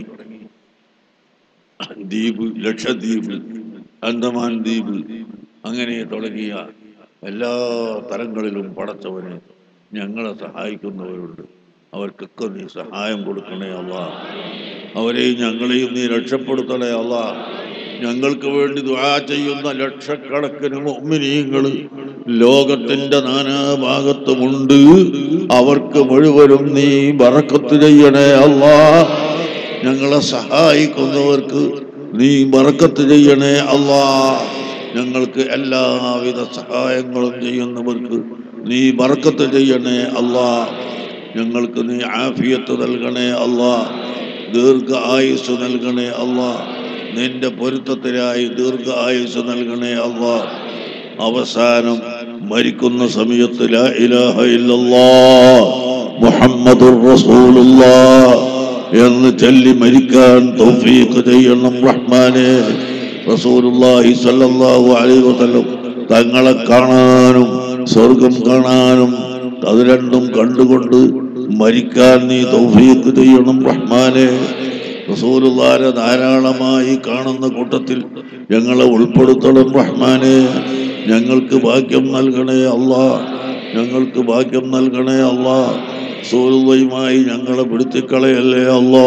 ദ്വീപ് ലക്ഷദ്വീപ് അന്തമാൻ ദ്വീപ് അങ്ങനെ തുടങ്ങിയ എല്ലാ തലങ്ങളിലും പടച്ചവന് ഞങ്ങളെ സഹായിക്കുന്നവരുണ്ട് അവർക്കൊക്കെ നീ സഹായം കൊടുക്കണേ അല്ല അവരെയും ഞങ്ങളെയും നീ രക്ഷപ്പെടുത്തണേ അല്ല ഞങ്ങൾക്ക് വേണ്ടി ദുആ ചെയ്യുന്ന ലക്ഷക്കണക്കിന് മുഅ്മിനീങ്ങൾ ലോകത്തിന്റെ നാനാഭാഗത്തുമുണ്ട് അവർക്ക് മുഴുവനും നീ ബറക്കത്ത് ചെയ്യണേ അല്ലാ ഞങ്ങളെ സഹായിക്കുന്നവർക്ക് നീ ബറക്കത്ത് ചെയ്യണേ അല്ലാ ഞങ്ങൾക്ക് എല്ലാവിധ സഹായങ്ങളും ചെയ്യുന്നവർക്ക് നീ ബറക്കത്ത് ചെയ്യണേ അല്ലാ ഞങ്ങൾക്ക് നീ ആഫിയത്ത് നൽകണേ അല്ലാ ദീർഘ ആയുസ് നൽകണേ അല്ലാ നിന്റെ പൊരുത്തത്തിനായി ദീർഘ ആയുസ് നൽകണേ അല്ലാ അവസാനം മരിക്കുന്ന സമയത്ത് ലാ ഇലാഹ ഇല്ലല്ലാ മുഹമ്മദുർ റസൂലുള്ളാ എന്ന് ചൊല്ലി മരിക്കാൻ തൗഫീഖ് ചെയ്യണം റഹ്മാനെ റസൂലുള്ളാഹി സ്വല്ലല്ലാഹു അലൈഹി വസല്ലം തങ്ങളെ കാണാനും സ്വർഗം കാണാനും അത് രണ്ടും കണ്ടുകൊണ്ട് മരിക്കാൻ നീ തൗഫീഖ് ചെയ്യണം റഹ്മാനെ റസൂലുള്ളാരെ ധാരാളമായി കാണുന്ന കൂട്ടത്തിൽ ഞങ്ങളെ ഉൾപ്പെടുത്തണം റഹ്മാനെ ഞങ്ങൾക്ക് ഭാഗ്യം നൽകണേ അല്ലാ ഞങ്ങൾക്ക് ഭാഗ്യം നൽകണേ അല്ലാ റസൂലുള്ളയുമായി ഞങ്ങളെ പിടുത്തിക്കളയല്ലേ അല്ലാ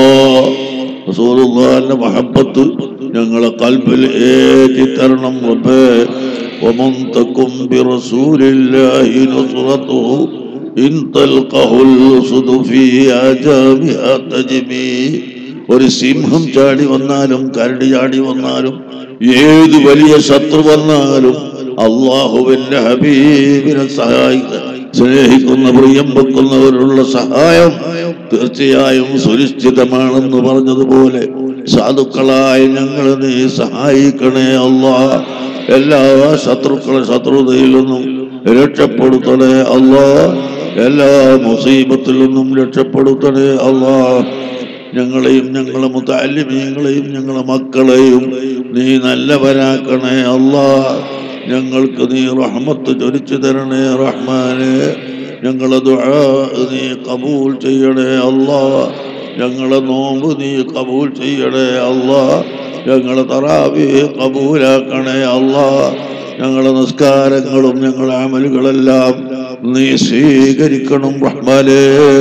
റസൂലുള്ളാന്റെ മഹബത്ത് ഞങ്ങളെ കൽബിൽ ഏറ്റി തരണം റബ്ബേ ومن تكن برسول الله نصرته إن تلقه الأسد في آجامها تجمي ഒരു സിംഹം ചാടി വന്നാലും കരടി ചാടി വന്നാലും ഏത് വലിയ ശത്രു വന്നാലും അള്ളാഹുവിന്റെ ഹബീബിനെ സഹായിക്ക സ്നേഹിക്കുന്ന പ്രിയം വെക്കുന്നവരുള്ള സഹായം തീർച്ചയായും സുനിശ്ചിതമാണെന്ന് പറഞ്ഞതുപോലെ സാധുക്കളായ ഞങ്ങൾ നീ സഹായിക്കണേ അല്ലാ എല്ലാ ശത്രുക്കളെ ശത്രുതയിൽ നിന്നും രക്ഷപ്പെടുത്തണേ അല്ലാ എല്ലാ മുസീബത്തിൽ നിന്നും രക്ഷപ്പെടുത്തണേ അല്ലാ ഞങ്ങളെയും ഞങ്ങളെ മുത്താലിമീങ്ങളെയും ഞങ്ങളെ മക്കളെയും നീ നല്ലവരാക്കണേ അല്ലാ ഞങ്ങൾക്ക് നീ റഹ്മത്ത് ചൊരിച്ചു തരണേ റഹ്മാനെ ഞങ്ങളെ ദുആ നീ കബൂൽ ചെയ്യണേ അല്ലാ ഞങ്ങളെ നോമ്പ് നീ കബൂൽ ചെയ്യണേ അല്ലാ ഞങ്ങളെ തറാവി കബൂലാക്കണേ അല്ലാ ഞങ്ങളെ നിസ്കാരങ്ങളും ഞങ്ങളെ അമലുകളെല്ലാം നീ സ്വീകരിക്കണം റഹ്മാനേ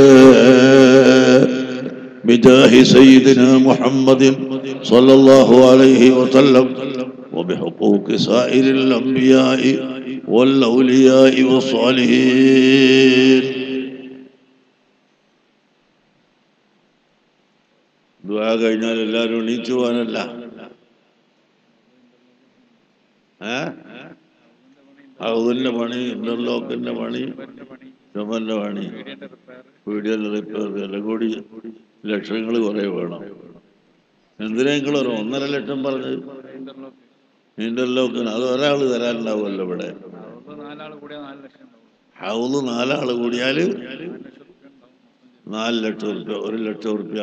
بجاه سيدنا محمد صلى الله عليه وسلم وبحقوق سائر الأنبياء والأولياء والصالحين ദുആ കഴിഞ്ഞാൽ എല്ലാവരും എണീച്ചു പോകാനല്ല ഏ അതിന്റെ പണി ഇന്റർലോക്കിന്റെ പണി ചുമന്റെ പണി വീഡിയോ റിപ്പയർ എല്ലാം കൂടി ലക്ഷങ്ങൾ കുറെ വേണം എന്തിനാ നിങ്ങൾ ഒരു ഒന്നര ലക്ഷം പറഞ്ഞത് ഇന്റർലോക്ക് അത് ഒരാൾ തരാനുണ്ടാവുമല്ലോ ഇവിടെ അതുകൊണ്ട് നാലാള് കൂടിയാ നാല് ലക്ഷം ഉണ്ടാവും ഹൗല് നാലാൾ കൂടിയാല് നാല് ലക്ഷം റുപ്യ ഉണ്ടാവും മൊത്തം നാല് ലക്ഷം റുപ്യ ഒരു ലക്ഷം റുപ്യ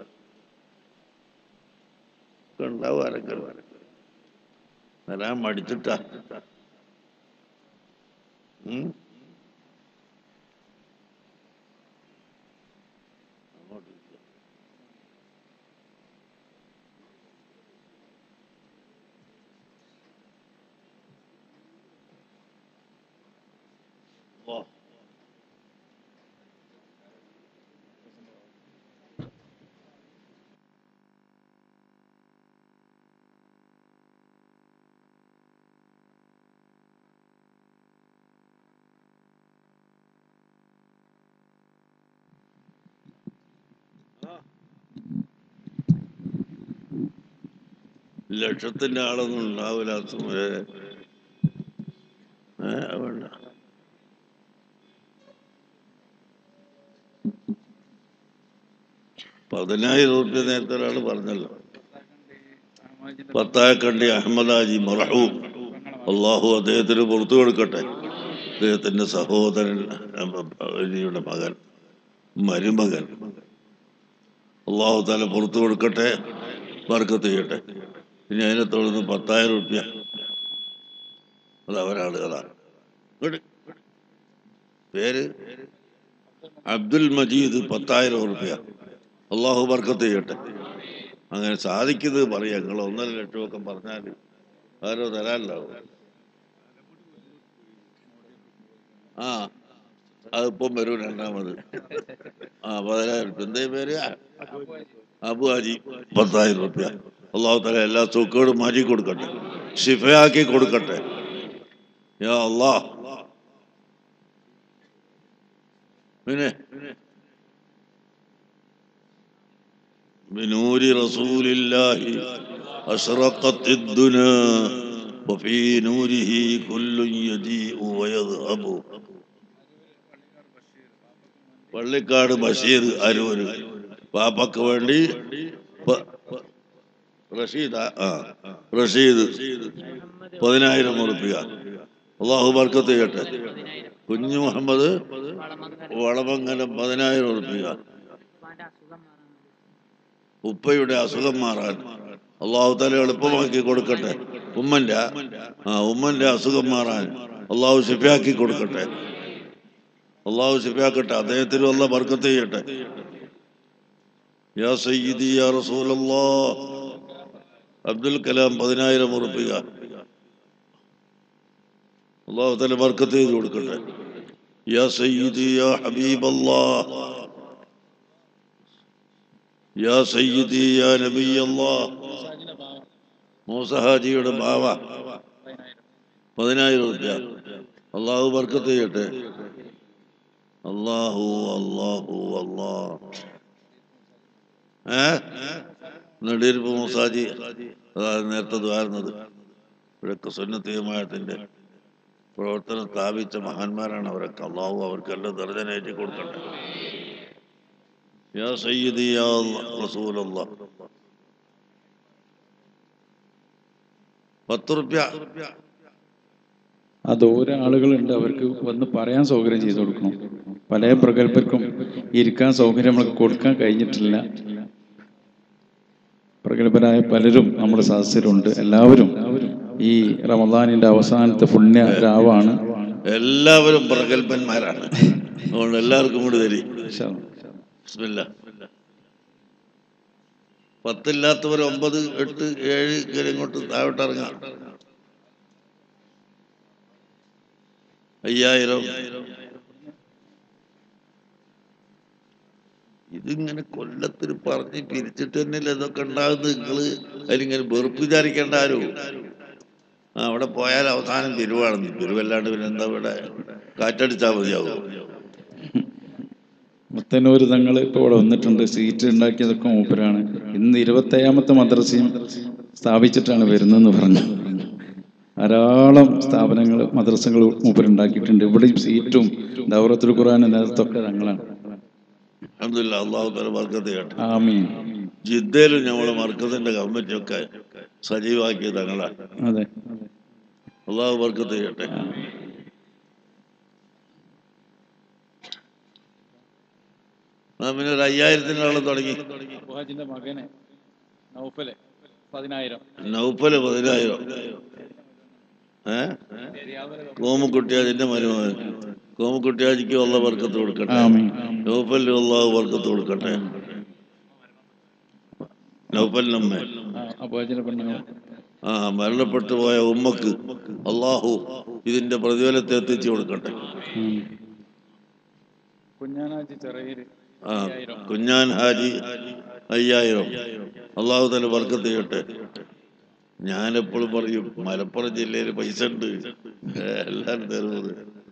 ഉണ്ടാവും ആരൊക്കെ തരാൻ മടിച്ചിട്ടാ ഉം? അങ്ങോട്ട് ഇരിക്ക. വാ. ലക്ഷത്തിന്റെ ആളൊന്നും ഉണ്ടാവില്ല സുമേ ഏ വേണ്ട പതിനായിരം റുപ്യ നേരത്തെ ഒരാൾ പറഞ്ഞല്ലോ അഹമ്മദിന്റെ പത്തായക്കണ്ടി അഹമ്മദാജി മറഹൂം അള്ളാഹു അദ്ദേഹത്തിന് പുറത്തു കൊടുക്കട്ടെ അദ്ദേഹത്തിന്റെ സഹോദരൻ വലിയുടെ മകൻ മരുമകൻ അള്ളാഹു താല പുറത്തു കൊടുക്കട്ടെ വർക്കത്ത് ചെയ്യട്ടെ ഇനി അതിനെ തുടർന്ന് പത്തായിരം റുപ്യ അത് അവരാണ് അതാണ് ഇങ്ങട്. പേര് അബ്ദുൽ മജീദ് പത്തായിരം റുപ്യ അള്ളാഹു ബർക്കത്ത് ചെയ്യട്ടെ അങ്ങനെ സാധിക്കുന്നത് പറയാം നിങ്ങൾ ഒന്നര ലക്ഷമൊക്കെ പറഞ്ഞാൽ ആരോ തരാനില്ലാവും ആ അതിപ്പം വരും രണ്ടാമത് ആ പതിനായിരം റുപ്യ എന്തേ പേര് അബു ഹാജി പത്തായിരം റുപ്യ അള്ളാഹു തല എല്ലാ സുഖങ്ങളും മാറ്റി കൊടുക്കട്ടെ ഷിഫയാക്കി കൊടുക്കട്ടെ യാ അള്ളാ പിന്നെ بنور رسول الله أشرقت الدنا وفي نوره كل يجيء ويذهب പള്ളിക്കാട് ബഷീർ അരൂര് പാപ്പക്ക് വേണ്ടി പ- റഷീദ് ആ റഷീദ് പതിനായിരം ഉറുപ്പിക അള്ളാഹു ബർക്കത്ത് ചെയ്യട്ടെ കുഞ്ഞു മുഹമ്മദ് വളമംഗലം പതിനായിരം ഉറുപ്പിക ഉപ്പയുടെ അസുഖം മാറാൻ അള്ളാഹു തല എളുപ്പമാക്കി കൊടുക്കട്ടെ ഉമ്മന്റെ ആ ഉമ്മന്റെ അസുഖം മാറാൻ അള്ളാഹു ശിഫയാക്കി കൊടുക്കട്ടെ അള്ളാഹു ശിഫയാക്കട്ടെ അദ്ദേഹത്തിന് വല്ല ബർക്കത്ത് ചെയ്യട്ടെ യാ സയ്യിദി യാ റസൂലല്ലാ അബ്ദുൽ കലാം പതിനായിരം ഉറപ്പിക അള്ളാഹു തല ബർക്കത്ത് ചെയ്ത് കൊടുക്കട്ടെ യാ സയ്യിദി യാ ഹബീബല്ലാ യാ സയ്യിദി യാ നബിയല്ലാ മൂസ ഹാജിയുടെ ബാവ പതിനായിരം റുപ്യ അള്ളാഹു ബർക്കത്ത് ചെയ്യട്ടെ അള്ളാഹു അള്ളാഹു അള്ളാ ഏ നെടിയിരിപ്പ് മൂസാജി അതാണ് നേരത്തെ ദ്വാരുന്നത് ഇവിടെയൊക്കെ സുന്നത്തീയമായതിൻ്റെ പ്രവർത്തനം സ്ഥാപിച്ച മഹാന്മാരാണ് അവരൊക്കെ അള്ളാഹു അവർക്കെല്ലാം ദർജനേറ്റി കൊടുക്കട്ടെ യാ സയ്യിദി യാ റസൂലല്ലാ പത്ത് റുപ്യ ആ ദൂരെ ആളുകളുണ്ട് അവർക്ക് വന്ന് പറയാൻ സൗകര്യം ചെയ്തു കൊടുക്കണം പല പ്രഗത്ഭർക്കും ഇരിക്കാൻ സൗകര്യം നമുക്ക് കൊടുക്കാൻ കഴിഞ്ഞിട്ടില്ല പ്രഗത്ഭരായ പലരും നമ്മുടെ സദസ്സിലുണ്ട് എല്ലാവരും ഈ റമദാനിന്റെ അവസാനത്തെ പുണ്യ രാവാണ് എല്ലാവരും പ്രഗത്ഭന്മാരാണ് അതുകൊണ്ട് എല്ലാവർക്കും കൂടി തരി ഇൻഷാ അല്ലാ. ബിസ്മില്ലാ. പത്തില്ലാത്തവർ ഒമ്പത് എട്ട് ഏഴ് കയറി ഇങ്ങോട്ട് താഴോട്ട് ഇറങ്ങാം അയ്യായിരം ഇതിങ്ങനെ കൊല്ലത്തിന് പറഞ്ഞ് പിരിച്ചിട്ട് തന്നെയല്ലേ ഇതൊക്കെ ഉണ്ടാകുന്നത് നിങ്ങള് അതിലിങ്ങനെ വെറുപ്പ് വിചാരിക്കേണ്ട ആരും ആ അവിടെ പോയാൽ അവസാനം പിരിവാണെന്ന് പിരിവല്ലാണ്ട് പിന്നെ എന്താ ഇവിടെ കാറ്റടിച്ചാൽ മതിയാവും മുത്തന്നൂർ തങ്ങൾ ഇപ്പോൾ ഇവിടെ വന്നിട്ടുണ്ട് സീറ്റ് ഉണ്ടാക്കിയതൊക്കെ മൂപ്പരാണ് ഇന്ന് ഇരുപത്തയ്യാമത്തെ മദ്രസയും സ്ഥാപിച്ചിട്ടാണ് വരുന്നതെന്ന് പറഞ്ഞു ധാരാളം സ്ഥാപനങ്ങൾ മദ്രസകൾ മൂപ്പരുണ്ടാക്കിയിട്ടുണ്ട് ഇവിടെയും സീറ്റും ദൗറത്തുൽ ഖുർആൻ നേതൃത്വമൊക്കെ തങ്ങളാണ് അൽഹംദുലില്ലാ അള്ളാഹു തല വർക്കത്ത് ചെയ്യട്ടെ ആമീൻ ജിദ്ദയിലും ഞമ്മളെ മർക്കസിന്റെ കമ്മിറ്റിയൊക്കെ സജീവാക്കിയ തങ്ങളാണ് അതെ അള്ളാഹു ബർക്കത്ത് ചെയ്യട്ടെ ആ, പിന്നെ ഒരു അയ്യായിരത്തിൻ്റെ ആളെ തുടങ്ങി അബുഹാജിന്റെ മകന് നൗഫല് പതിനായിരം നൗപ്പല് പതിനായിരം ഏ കോമുക്കുട്ടിയാജിന്റെ മരുമകൻ കോമുക്കുട്ടിയാജിക്ക് ഉള്ള വർക്കത്ത് കൊടുക്കട്ടെ ആമീൻ നൗഫലിന് അള്ളാഹു വർക്കത്ത് കൊടുക്കട്ടെ നൗഫലിനമ്മ ആ, അബുഹാജിന്റെ പെണ്ണുങ്ങൾ ആ മരണപ്പെട്ടു പോയ ഉമ്മക്ക് അള്ളാഹു ഇതിന്റെ പ്രതിഫലത്തെ എത്തിച്ചു കൊടുക്കട്ടെ ഉം. കുഞ്ഞാനാജി ചെറിയ ആ കുഞ്ഞാൻ ഹാജി അയ്യായിരം അള്ളാഹു തന്നെ വർക്കത്ത് ചെയ്യട്ടെ ഞാനെപ്പോഴും പറയും മലപ്പുറം ജില്ലയിൽ പൈസ ഉണ്ട് ഏ, എല്ലാരും തരുന്നത്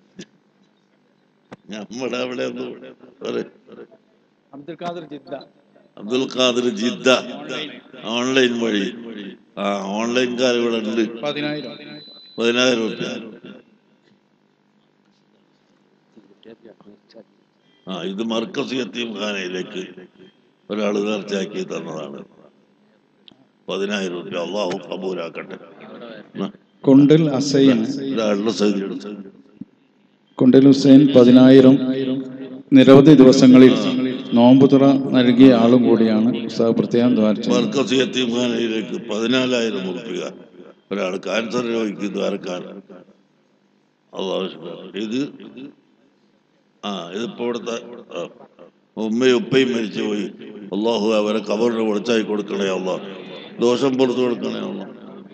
നമ്മുടെ അവിടെ ഒന്നും പറയ്. Abdul Khader Jeddah Abdul Khader Jeddah online വഴി ആ ഓൺലൈൻകാർ ഇവിടെ ഉണ്ട് പതിനായിരം പതിനായിരം റുപ്യ ആ ഇത് മർക്കസ് യത്തീം ഖാനയിലേക്ക് ഒരാൾ നേർച്ചയാക്കി തന്നതാണ് പതിനായിരം റുപ്യ അള്ളാഹു കബൂലാക്കട്ടെ എന്നാ, കൊണ്ടിൽ അസൈൻ ഇത് അഡ്രസ് എഴുതി കൊണ്ടിൽ ഹുസൈൻ പതിനായിരം നിരവധി ദിവസങ്ങളിൽ നോമ്പ് തുറ നൽകിയ ആളും കൂടിയാണ് ഉസ്താദ് പ്രത്യേകം ദ്വാരിച്ചത് മർക്കസ് യത്തീം ഖാനയിലേക്ക് പതിനാലായിരം റുപ്യ ഒരാൾ ക്യാൻസർ രോഗിക്ക് ദ്വാരക്കാൻ അള്ളാഹു ശുക്രാൻ. ഇത് ആ ഇതിപ്പോ ഇവിടുത്തെ ആ, ഉമ്മയും ഉപ്പയും മരിച്ചു പോയി അള്ളാഹു അവരെ കബറിന് വെളിച്ചായി കൊടുക്കണേ അള്ളാഹ് ദോഷം പുറത്തു കൊടുക്കണേ അള്ളാഹ്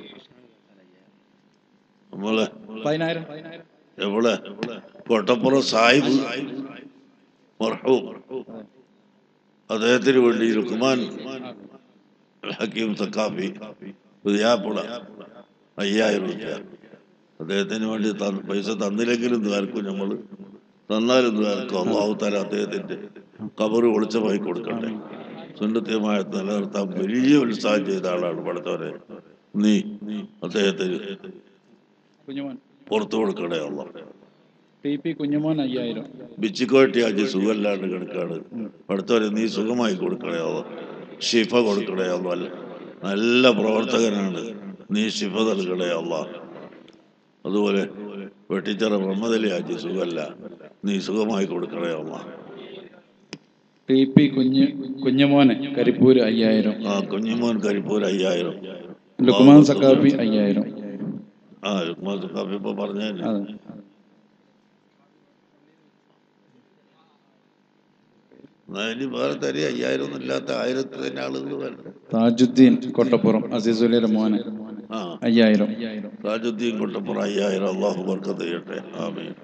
നമ്മളെ പതിനായിരം എവിടെ കോട്ടപ്പുറം സാഹിബ് മർഹൂം അദ്ദേഹത്തിന് വേണ്ടി ലുക്മാൻ ഹക്കീം സക്കാഫി പുതിയാപ്പുഴ അയ്യായിരം രൂപ അദ്ദേഹത്തിന് വേണ്ടി തന്ന് പൈസ തന്നില്ലെങ്കിലും ദ്വാരക്കും നമ്മൾ തന്നാലും ദ്വാരക്കും അള്ളാഹു താല അദ്ദേഹത്തിന്റെ കബറ് ഒളിച്ചമായി കൊടുക്കട്ടെ സുന്നത്യമായ നിലനിർത്താൻ വലിയ ഉത്സാഹം ചെയ്ത ആളാണ് പഠിത്തവരെ നീ അദ്ദേഹത്തിന് കുഞ്ഞുമോൻ പുറത്തു കൊടുക്കണേ അള്ളാഹ് ടി പി കുഞ്ഞുമോൻ അയ്യായിരം ബിച്ചിക്കോട്ടി ആജി സുഖമില്ലാണ്ട് കിടക്കാണ് അടുത്തവരെ നീ സുഖമായി കൊടുക്കണേ അള്ളാഹ് ഷിഫ കൊടുക്കണേ അള്ളാഹ് നല്ല പ്രവർത്തകനാണ് നീ ഷിഫ നൽകണേ അള്ളാഹ് അതുപോലെ വെട്ടിച്ചറ മുഹമ്മദ് അലി ആജി സുഖമല്ല നീ സുഖമായി കൊടുക്കണേ അള്ളാഹ് ടി പി കുഞ്ഞ് കുഞ്ഞമോന് കരിപ്പൂര് അയ്യായിരം ആ കുഞ്ഞിമോൻ കരിപ്പൂർ അയ്യായിരം ലുക്മാൻ സക്കാഫി അയ്യായിരം ആ ലുക്മാൻ സഖാഫി ഇപ്പൊ പറഞ്ഞു അതെ ഇനി വേറെ തരി അയ്യായിരം ഒന്നും ഇല്ലാത്ത ആയിരത്തി തന്നെ ആളുകൾ വരണം താജുദ്ദീൻ കൊട്ടപ്പുറം അസീസുലിയുടെ മോന് ആ അയ്യായിരം താജുദ്ദീൻ കൊട്ടപ്പുറം അയ്യായിരം അള്ളാഹു ബർക്കത്ത് ചെയ്യട്ടെ ആമീൻ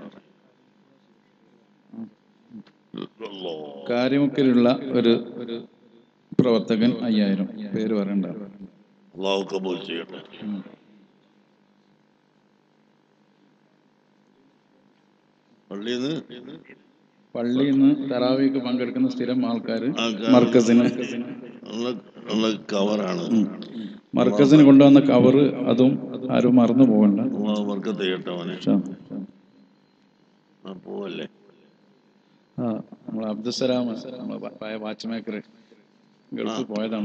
അല്ലാഹ്. കാര്യമുക്കിലുള്ള ഒരു പ്രവർത്തകൻ അയ്യായിരം പേര് പറയണ്ട അള്ളാഹു കബൂൽ ചെയ്യട്ടെ പള്ളിയിൽ നിന്ന് പള്ളിയിൽ നിന്ന് തറാവിക്ക് പങ്കെടുക്കുന്ന സ്ഥിരം ആൾക്കാർ ആൾക്കാര് മർക്കസിന് ഉള്ള ഉള്ള കവറാണ് മർക്കസിന് കൊണ്ടുവന്ന കവറ് അതും ആരും മറന്നു പോകണ്ട അള്ളാഹു ബർക്കത്ത് ചെയ്യട്ടെ മോനെ ഷാ. ആ പോവല്ലേ ആ നമ്മൾ അബ്ദുസലാം നമ്മളെ പഴയ വാച്ച് മേക്കർ ഗൾഫിൽ പോയതാണ്